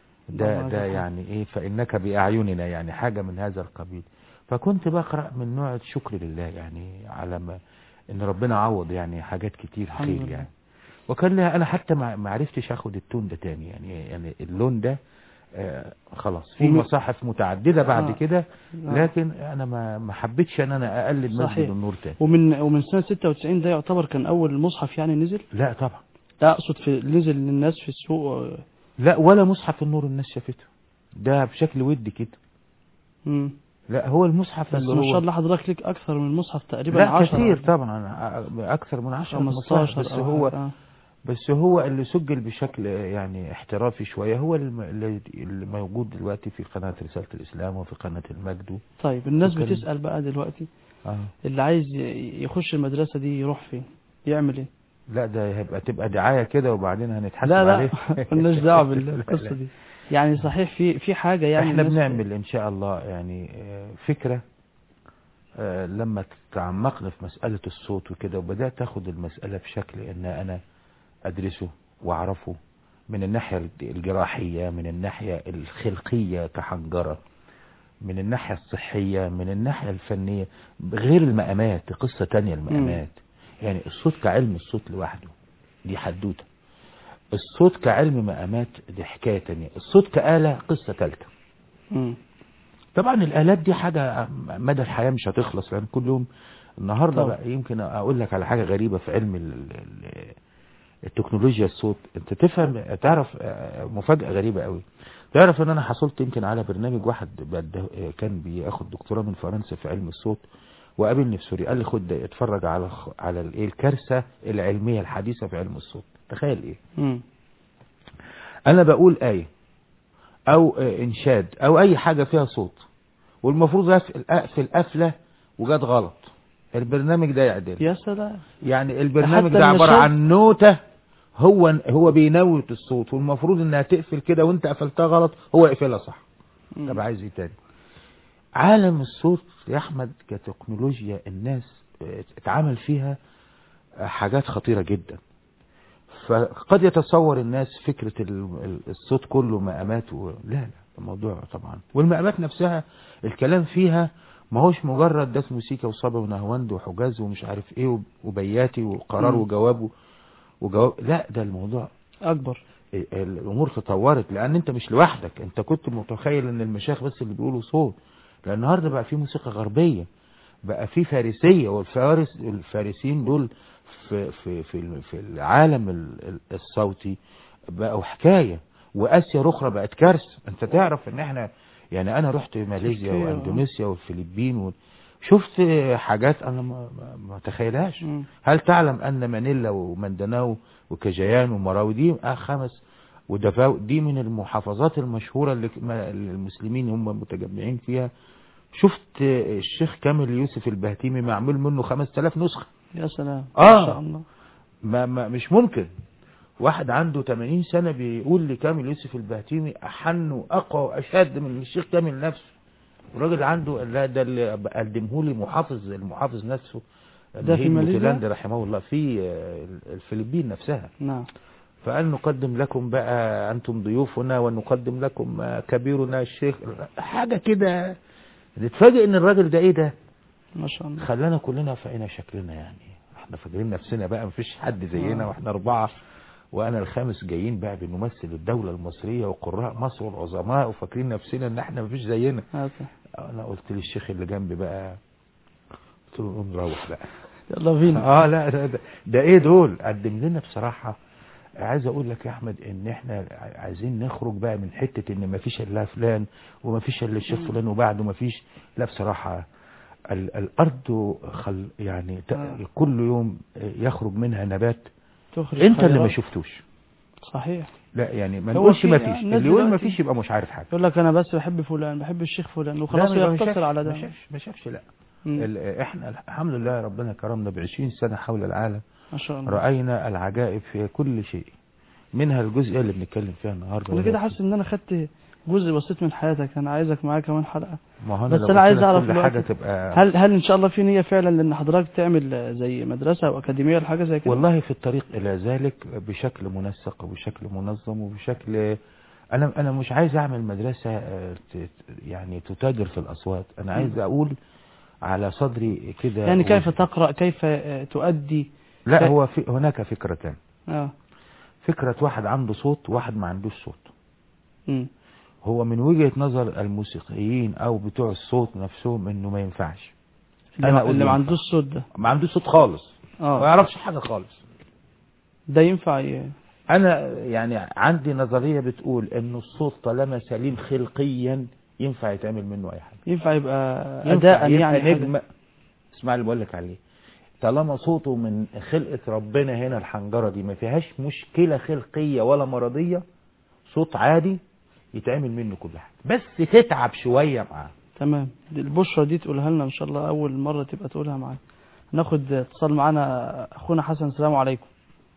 ده الله ده يرحمه. يعني ايه فانك باعيننا يعني حاجة من هذا القبيل فكنت بقرأ من نوع شكر لله يعني على ما ان ربنا عوض يعني حاجات كتير الحمد خير لله. يعني وكان لها انا حتى ما ما عرفتش اخد التون ده تاني يعني يعني اللون ده آه خلاص في وم- مصاحف متعددة بعد آه. كده نعم. لكن انا ما ما حبيتش ان انا اقلد مسجد صحيح. النور تاني ومن ومن سنة 96 ده يعتبر كان أول مصحف يعني نزل لا طبعا لا أقصد في نزل للناس في السوق آه، لا ولا مصحف النور الناس شافته ده بشكل ودي كده مم. لا هو المصحف بس اللي ما هو شاء الله حضرتك لك أكثر من مصحف تقريبا لا 10 كتير طبعا أ- اكثر من 10 مصاحف 15 بس أو هو حاجة. آه. بس هو اللي سجل بشكل يعني احترافي شويه هو الم- اللي اللي موجود دلوقتي في قناه رساله الاسلام وفي قناه المجد طيب الناس وكان- بتسأل بقى دلوقتي اه اللي عايز ي- يخش المدرسة دي يروح فين يعمل ايه لا ده هيبقى تبقى دعايه كده وبعدين هنتحاسب لا لا عليه مالناش دعوة لا، بالقصة لا. دي يعني صحيح في في حاجة يعني احنا الناس- بنعمل ان شاء الله يعني آه، فكرة آه، لما تعمقنا في مسألة الصوت وكده وبدأت اخد المسألة بشكل ان انا ادرسه واعرفه من الناحية الجراحية من الناحية الخلقية كحنجرة من الناحية الصحية من الناحية الفنية غير المقامات قصة تانية المقامات يعني الصوت كعلم الصوت لوحده دي حدوتة الصوت كعلم مقامات دي حكاية تانية الصوت كآلة قصة تالتة مم. طبعا الآلات دي حاجة مدى الحياة مش هتخلص لأن كل يوم النهاردة طبعا. بقى يمكن أقول لك على حاجة غريبة في علم ال- ال- التكنولوجيا الصوت أنت تفهم تعرف آه، مفاجأة غريبة قوي تعرف ان انا حصلت يمكن على برنامج واحد بده- كان بياخد دكتوراه من فرنسا في علم الصوت وقابلني في سوريا قال لي خد ده اتفرج على خ- على الايه الكارثه العلميه الحديثه في علم الصوت تخيل ايه مم. انا بقول ايه او آه، انشاد او اي حاجه فيها صوت والمفروض اقفل اقفل قفله وجت غلط البرنامج ده يعدل يا سلام يعني البرنامج حتى ده عباره النشاز؟ عن نوته هو هو بينوت الصوت والمفروض انها تقفل كده وانت قفلتها غلط هو يقفلها صح مم. طب عايز ايه تاني عالم الصوت يا احمد كتكنولوجيا الناس اه، اتعمل فيها اه، حاجات خطيرة جدا فقد يتصور الناس فكرة ال- ال- الصوت كله مقامات و... لا لا الموضوع طبعا والمقامات نفسها الكلام فيها ما هوش مجرد ده اسمه سيكا وصبا ونهوند وحجاز ومش عارف ايه وب- وبياتي وقرار مم. وجواب وجواب لا ده الموضوع اكبر الامور تطورت لان انت مش لوحدك انت كنت متخيل ان المشايخ بس اللي بيقولوا صوت لان النهارده بقى في موسيقى غربيه بقى في فارسيه والفارس الفارسيين دول في في في في العالم ال- ال- الصوتي بقوا حكايه واسيا اخرى بقت كارثه انت تعرف ان احنا يعني انا رحت ماليزيا تركيا. واندونيسيا والفلبين و... شفت حاجات انا ما, ما, ما تخيلهاش مم. هل تعلم ان مانيلا ومندناو وكجيان ومراوي دي آه خمس ودفاو دي من المحافظات المشهورة اللي ك- ما- اللي المسلمين هم متجمعين فيها شفت الشيخ كامل يوسف البهتيمي معمول منه 5000 نسخة يا سلام آه. ما شاء الله ما, ما مش ممكن واحد عنده 80 سنة بيقول لكامل يوسف البهتيمي أحن وأقوى وأشد من الشيخ كامل نفسه الراجل عنده لا ده اللي قدمه لي محافظ المحافظ نفسه ده في نهيد ماليزيا؟ موتيلاند رحمه الله في آه، الفلبين نفسها نعم فقال نقدم لكم بقى أنتم ضيوفنا ونقدم لكم آه، كبيرنا الشيخ حاجة كده نتفاجئ ان الراجل ده ايه ده ما شاء الله خلانا كلنا فقينا شكلنا يعني احنا فاكرين نفسنا بقى مفيش حد زينا واحنا اربعة وانا الخامس جايين بقى بنمثل الدولة المصرية وقراء مصر والعظماء وفاكرين نفسنا ان احنا مفيش زينا هذا. انا قلت للشيخ اللي جنبي بقى قلت له قوم نروح بقى يلا بينا اه لا ده, ده, ده ايه دول قدم لنا بصراحة عايز اقول لك يا احمد ان احنا عايزين نخرج بقى من حتة ان مفيش الا فلان ومفيش الا الشيخ فلان وبعده مفيش لا بصراحة ال- الارض خل يعني ت- آه. كل يوم يخرج منها نبات تخرج انت اللي ما خيرات. شفتوش صحيح لا يعني ما هو نقولش في- مفيش الناس اللي يقول دلوقتي- مفيش يبقى مش عارف حاجة يقول لك انا بس بحب فلان بحب الشيخ فلان وخلاص لا، ما يقتصر شافش- على ما ده شافش ما شافش لا مم. ال- احنا الحمد لله ربنا كرمنا ب 20 سنة حول العالم ما شاء الله رأينا العجائب في كل شيء منها الجزئية اللي بنتكلم فيها النهاردة انا وهي- كده حاسس ان انا خدت جزء بسيط من حياتك انا عايزك معايا كمان حلقه ما هو بس لو أنا عايز قلت لك أعرف كل حاجة دلوقتي، تبقى هل هل ان شاء الله في نيه فعلا لان حضرتك تعمل زي مدرسه او اكاديميه ولا حاجه زي كده والله في الطريق إلى ذلك بشكل منسق وبشكل منظم وبشكل أنا أنا مش عايز أعمل مدرسة آه، ت- يعني تتاجر في الأصوات أنا عايز أقول على صدري كده يعني كيف و- تقرا كيف آه، تؤدي لا كيف- هو في هناك فكرتان اه فكرة واحد عنده صوت وواحد ما عندوش صوت مم. هو من وجهة نظر الموسيقيين أو بتوع الصوت نفسهم إنه ما ينفعش اللي, أنا ما- أقول اللي ما ينفع. عندوش صوت ده ما عندوش صوت خالص ما اه يعرفش حاجة خالص ده ينفع ي- انا يعني عندي نظرية بتقول انه الصوت طالما سليم خلقيا ينفع يتعمل منه اي حاجة ينفع يبقى ينفع اداء يبقى يعني حاجة. نجم اسمع اللي بقول لك عليه طالما صوته من خلقة ربنا هنا الحنجرة دي ما فيهاش مشكلة خلقية ولا مرضية صوت عادي يتعمل منه كل حاجة بس تتعب شوية معاه تمام دي البشرة دي تقولها لنا ان شاء الله اول مرة تبقى تقولها معانا ناخد اتصال معانا اخونا حسن السلام عليكم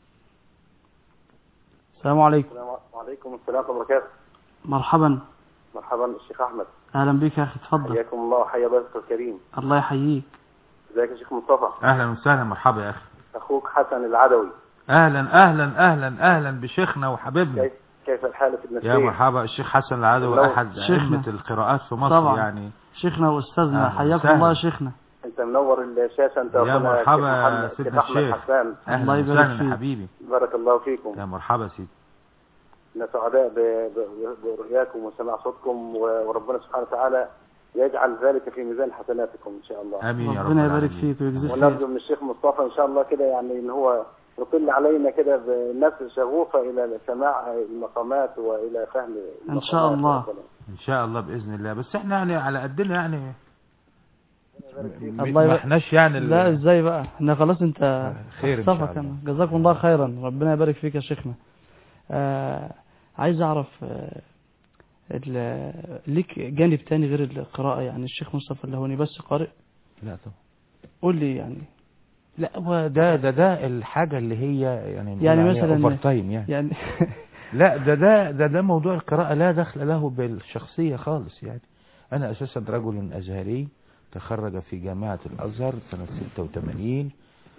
السلام عليكم وعليكم السلام ورحمة الله وبركاته مرحبا مرحبا الشيخ أحمد اهلا بك يا اخي اتفضل حياكم الله وحيا ضيفك الكريم الله يحييك ازيك يا شيخ مصطفى اهلا وسهلا مرحبا يا اخي أخوك حسن العدوي اهلا اهلا اهلا اهلا بشيخنا وحبيبنا كيف كيف الحالة النفسية يا مرحبا الشيخ حسن العدوي لو- احد شيخنا. ائمة القراءات في مصر طبعا. يعني شيخنا واستاذنا أهلا حياكم وسهلا. الله يا شيخنا أنت منور الشاشة أنت يا أخونا مرحبا الشيخ محمد- سيدنا الشيخ أحمد الشيخ. حسان اهلا الله يبارك وسهلا فيك. يا حبيبي بارك الله فيكم يا مرحبا سيدي احنا سعداء ب- ب- برؤياكم وسماع صوتكم و- وربنا سبحانه وتعالى يجعل ذلك في ميزان حسناتكم إن شاء الله امين يا رب ربنا يبارك العالمين. فيك ويجزيك ونرجو خير من الشيخ مصطفى ان شاء الله كده يعني ان هو يطل علينا كده بالناس شغوفه الى سماع المقامات والى فهم إن شاء المقامات الله. والكلام. ان شاء الله باذن الله بس احنا يعني على قدنا يعني م- الله ما يبارك- احناش يعني ال- لا ازاي بقى احنا خلاص انت خير إن شاء اخطفك الله. انا جزاكم الله خيرا ربنا يبارك فيك يا شيخنا آه عايز اعرف آه ال- ليك جانب تاني غير القراءة يعني الشيخ مصطفى اللهوني بس قارئ لا طبعا قول لي يعني لا هو ده ده ده الحاجة اللي هي يعني نقول يعني عليها مثلا- اوفر تايم يعني يعني لا ده ده ده ده موضوع القراءة لا دخل له بالشخصية خالص يعني أنا أساسا رجل أزهري تخرج في جامعة الأزهر سنة 86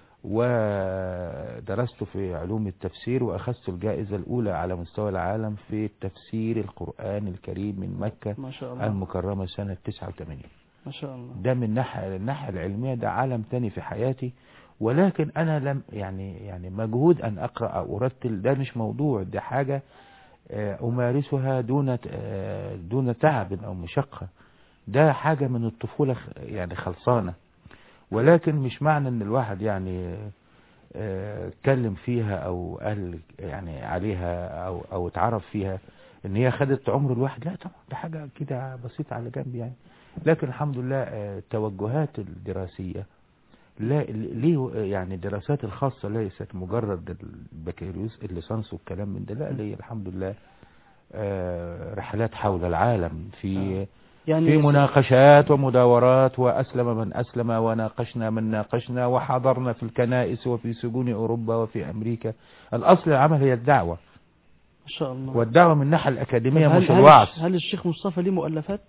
ودرست في علوم التفسير وأخذت الجائزة الأولى على مستوى العالم في تفسير القرآن الكريم من مكة ما شاء الله المكرمة سنة 89 ما شاء الله ده من ناحية الناحية العلمية ده عالم تاني في حياتي ولكن أنا لم يعني يعني مجهود أن أقرأ أو أرتل ده مش موضوع ده حاجة آه، أمارسها دون آه، دون تعب أو مشقة ده حاجة من الطفولة خ- يعني خلصانة ولكن مش معنى ان الواحد يعني آه، اتكلم فيها او قال يعني عليها او او اتعرف فيها ان هي خدت عمر الواحد لا طبعا ده حاجة كده بسيطة على جنب يعني لكن الحمد لله آه، التوجهات الدراسية لا ليه يعني الدراسات الخاصة ليست مجرد البكالوريوس الليسانس والكلام من ده لا ليه الحمد لله آه، رحلات حول العالم في يعني في مناقشات ومداورات وأسلم من أسلم وناقشنا من ناقشنا وحضرنا في الكنائس وفي سجون أوروبا وفي أمريكا الأصل العمل هي الدعوة ما شاء الله والدعوة من الناحية الأكاديمية هل, مش هل, الوعظ هل الشيخ مصطفى ليه مؤلفات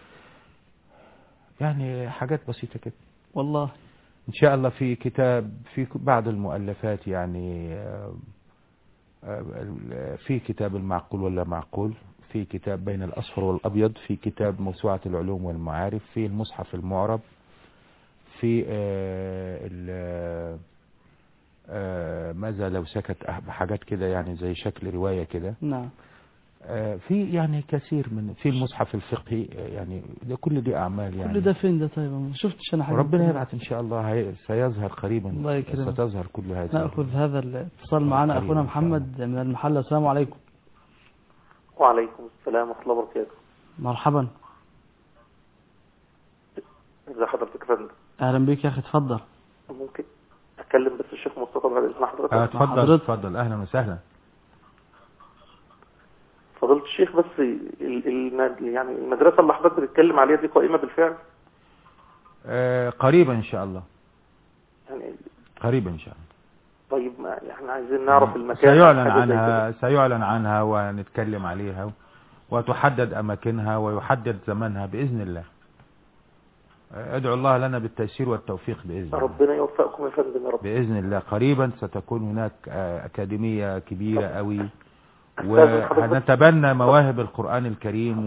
يعني حاجات بسيطة كده والله إن شاء الله في كتاب في بعض المؤلفات يعني آه، آه، في كتاب المعقول ولا معقول في كتاب بين الأصفر والأبيض في كتاب موسوعة العلوم والمعارف في المصحف المعرب في آه، ال- آه، ماذا لو سكت أح- حاجات كده يعني زي شكل رواية كده نعم آه، في يعني كثير من في المصحف الفقهي آه، يعني ده كل دي أعمال يعني كل ده فين ده طيب ما شفتش انا حاجه وربنا يبعث إن شاء الله هي- سيظهر قريبا الله يكرمك. ستظهر كل هذه ناخذ هذا الاتصال معنا قريبا اخونا إن شاء محمد من المحله السلام عليكم وعليكم السلام ورحمة الله وبركاته مرحبا ازي حضرتك يا فندم اهلا بك يا اخي اتفضل ممكن اتكلم بس الشيخ مصطفى بعد اذن حضرتك آه، اتفضل حضرتك. اتفضل اهلا وسهلا فضيلة الشيخ بس ال- الم- يعني المدرسة اللي حضرتك بتتكلم عليها دي قائمة بالفعل آه، قريبا ان شاء الله يعني قريبا ان شاء الله طيب ما احنا عايزين نعرف المكان سيعلن حاجة زي عنها كده. سيعلن عنها ونتكلم عليها وتحدد اماكنها ويحدد زمنها باذن الله آه، ادعو الله لنا بالتيسير والتوفيق باذن الله ربنا يوفقكم يا فندم يا رب باذن الله قريبا ستكون هناك آه، اكاديميه كبيره قوي أستاذن حضرتك. وهنتبنى مواهب القرآن الكريم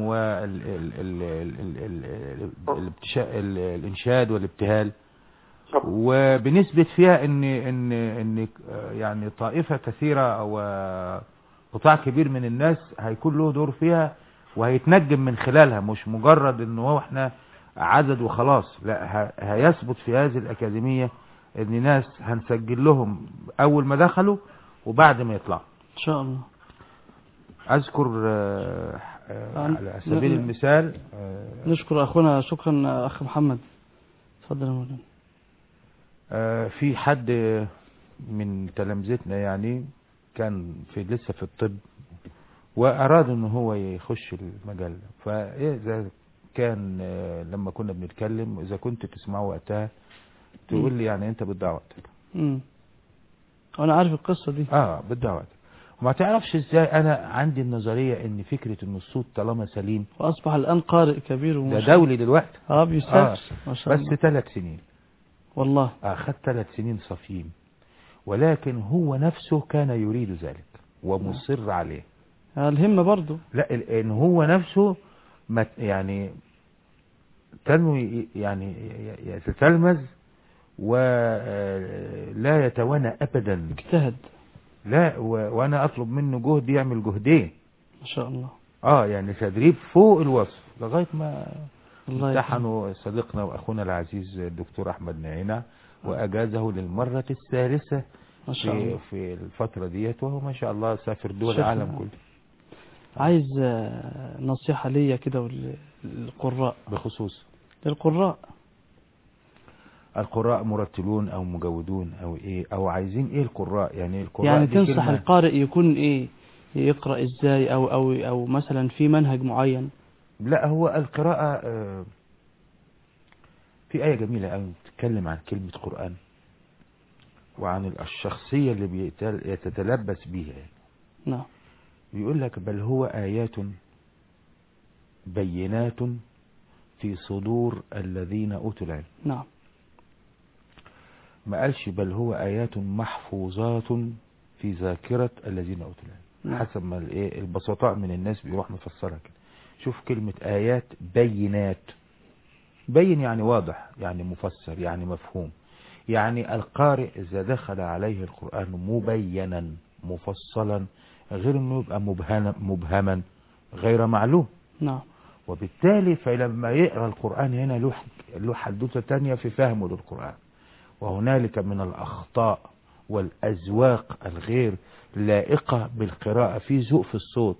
والانشاد والابتهال طب وبنثبت فيها ان ان ان آه، يعني طائفة كثيرة وقطاع كبير من الناس هيكون له دور فيها وهيتنجم من خلالها مش مجرد ان هو احنا عدد وخلاص لا ه- هيثبت في هذه الأكاديمية ان ناس هنسجل لهم اول ما دخلوا وبعد ما يطلعوا ان شاء الله اذكر آه، آه، عن- على سبيل ن- المثال آه، نشكر اخونا شكرا اخ محمد تفضل يا مولانا آه، في حد من تلامذتنا يعني كان في لسه في الطب واراد ان هو يخش المجال ده. فاذا كان آه، لما كنا بنتكلم اذا كنت تسمعه وقتها تقول لي يعني انت بتضيع وقتك امم وانا عارف القصه دي اه بتضيع وقتك وما تعرفش ازاي انا عندي النظريه ان فكره ان الصوت طالما سليم واصبح الان قارئ كبير ده ومش دولي دلوقتي اه بيسافر ما شاء بس الله ثلاث سنين والله أخذ ثلاث سنين صفيين ولكن هو نفسه كان يريد ذلك ومصر عليه الهمه برضو لا ال- ان هو نفسه ما ت- يعني تنوي يعني ي- يتتلمذ ولا يتوانى ابدا اجتهد لا و- وانا اطلب منه جهد يعمل جهدين ما شاء الله اه يعني تدريب فوق الوصف لغايه ما الله يكرمك. امتحنوا صديقنا واخونا العزيز الدكتور احمد نعينة واجازه للمره الثالثه ما شاء في الله في الفترة ديت وهو ما شاء الله سافر دول شكرا. العالم كله عايز آه، نصيحه ليا كده وللقراء بخصوص للقراء القراء مرتلون او مجودون او ايه او عايزين ايه القراء يعني القراء يعني دي تنصح كلمة القارئ يكون ايه يقرا ازاي او او او مثلا في منهج معين لا هو القراءة آه، في آية جميلة قوي بتتكلم عن كلمة قرآن وعن الشخصية اللي بيتل- يتتلبس بيها نعم بيقول لك بل هو آيات بينات في صدور الذين أوتوا العلم نعم ما قالش بل هو آيات محفوظات في ذاكرة الذين أوتوا العلم نعم. حسب ما الايه البسطاء من الناس بيروح مفسرها كده شوف كلمة آيات بينات بين يعني واضح يعني مفسر يعني مفهوم يعني القارئ إذا دخل عليه القرآن مبينا مفصلا غير انه يبقى مبهما مبهما غير معلوم نعم وبالتالي فلما يقرأ القرآن هنا له له حدوتة تانية في فهمه للقرآن وهنالك من الأخطاء والأذواق الغير لائقة بالقراءة في ذوق في الصوت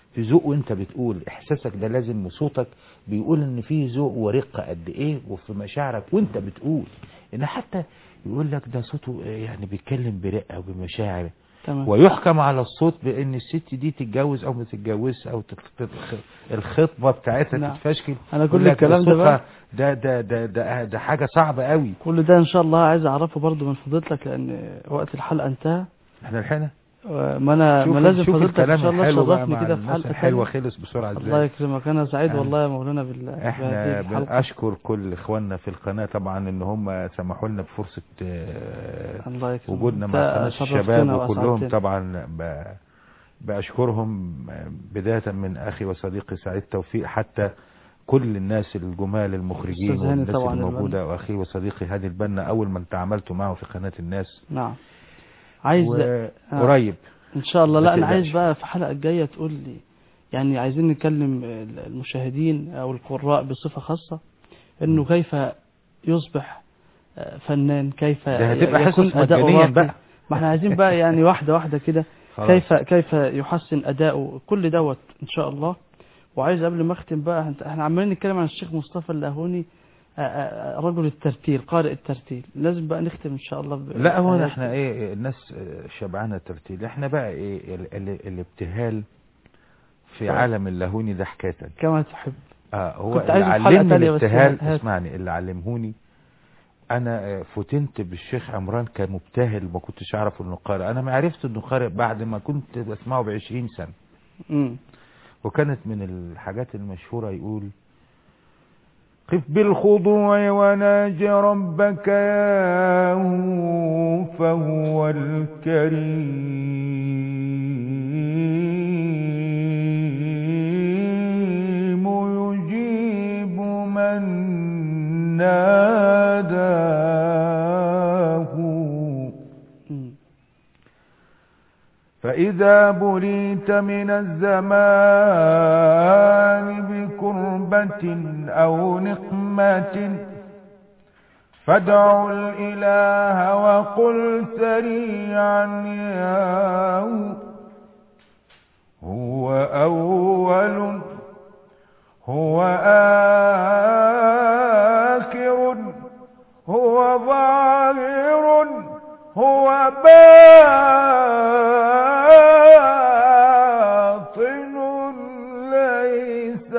في ذوق وانت بتقول احساسك ده لازم وصوتك بيقول ان في ذوق ورقه قد ايه وفي مشاعرك وانت بتقول ان حتى يقول لك ده صوته يعني بيتكلم برقه وبمشاعر تمام ويحكم على الصوت بان الست دي تتجوز او ما تتجوزش او تت- تت- الخطبه بتاعتها نعم. تتفشكل أنا كل يقول لك الكلام ده صوتها بقى- ده ده ده ده, ده حاجه صعبه قوي كل ده ان شاء الله عايز اعرفه برضو من فضيلتك لان وقت الحلقه انتهى احنا لحقنا ما انا شوف ما لازم شوف فضيلتك ان الكلام شاء الله الحلو بقى تشرفني مع كده في الناس حلقه الحلوه تانية. خلص بسرعه الله ازاي يكرمك انا سعيد يعني والله يا مولانا بال- احنا بهذه الحلقه بنشكر كل اخواننا في القناه طبعا ان هم سمحوا لنا بفرصه آه، الله يكرمك وجودنا أنت مع قناه شرفتنا الشباب وكلهم وأسعدتنا. طبعا ب- باشكرهم بدايه من اخي وصديقي سعيد توفيق حتى كل الناس الجمال المخرجين أستاذ هاني والناس طبعاً الموجوده واخي وصديقي هادي البنا اول من تعاملت معه في قناه الناس نعم عايز وقريب ان شاء الله ما لا انا تقلقش. عايز بقى في الحلقه الجايه تقول لي يعني عايزين نكلم المشاهدين او القراء بصفه خاصه انه كيف يصبح آه، فنان كيف ده هتبقى يكون حصص اداؤه مجانيا راقي بقى ما احنا عايزين بقى يعني واحده واحده كده خلاص. كيف كيف يحسن اداؤه كل دوت ان شاء الله وعايز قبل ما اختم بقى إحنا- احنا عمالين نتكلم عن الشيخ مصطفى اللاهوني آه، آه، رجل الترتيل قارئ الترتيل لازم بقى نختم ان شاء الله ب- لا هو بآيات. احنا ايه الناس شبعانه ترتيل احنا بقى ايه ال ال الابتهال في طيب. عالم اللهوني ده حكايه تانية. كما تحب اه هو كنت اللي عايزه في حلقة علمني تانية بس الابتهال هات. اسمعني اللي علمهوني انا آه، فتنت بالشيخ عمران كمبتهل ما كنتش اعرف انه قارئ انا ما عرفت انه قارئ بعد ما كنت بسمعه بعشرين سنه امم وكانت من الحاجات المشهورة يقول قف بالخضوع وناج ربك يا هو فهو الكريم يجيب من ناداه أمم. فإذا بليت من الزمان بكربة أو نقمة فادع الإله وقل سريعا يا هو أول هو آخر هو ظاهر هو باطن ليس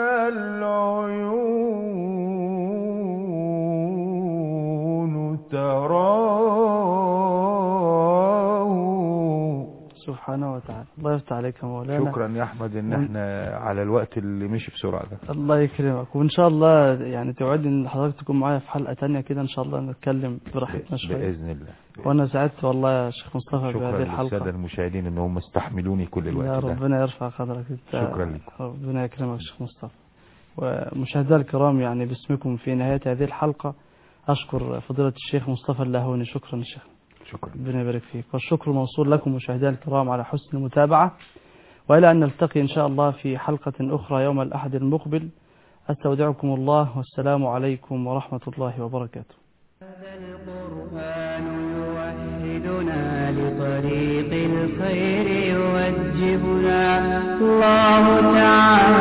العيون تراه سبحانه وتعالى الله يفتح عليك يا مولانا شكرا يا احمد ان احنا على الوقت اللي مشي بسرعه ده الله يكرمك وان شاء الله يعني توعدني ان حضرتك تكون معايا في حلقه تانية كده ان شاء الله نتكلم براحتنا شويه باذن الله وانا سعدت والله يا شيخ مصطفى شكرا بهذه للساده الحلقه المشاهدين ان هم استحملوني كل يا الوقت ده ربنا يرفع قدرك انت شكرا لكم. ربنا يكرمك يا شيخ مصطفى ومشاهدينا الكرام يعني باسمكم في نهايه هذه الحلقه اشكر فضيله الشيخ مصطفى اللاهوني شكرا يا شيخ شكرا ربنا يبارك فيك والشكر موصول لكم مشاهدينا الكرام على حسن المتابعة وإلى أن نلتقي إن شاء الله في حلقة أخرى يوم الأحد المقبل أستودعكم الله والسلام عليكم ورحمة الله وبركاته القرآن يوحدنا لطريق الخير يوجهنا الله تعالى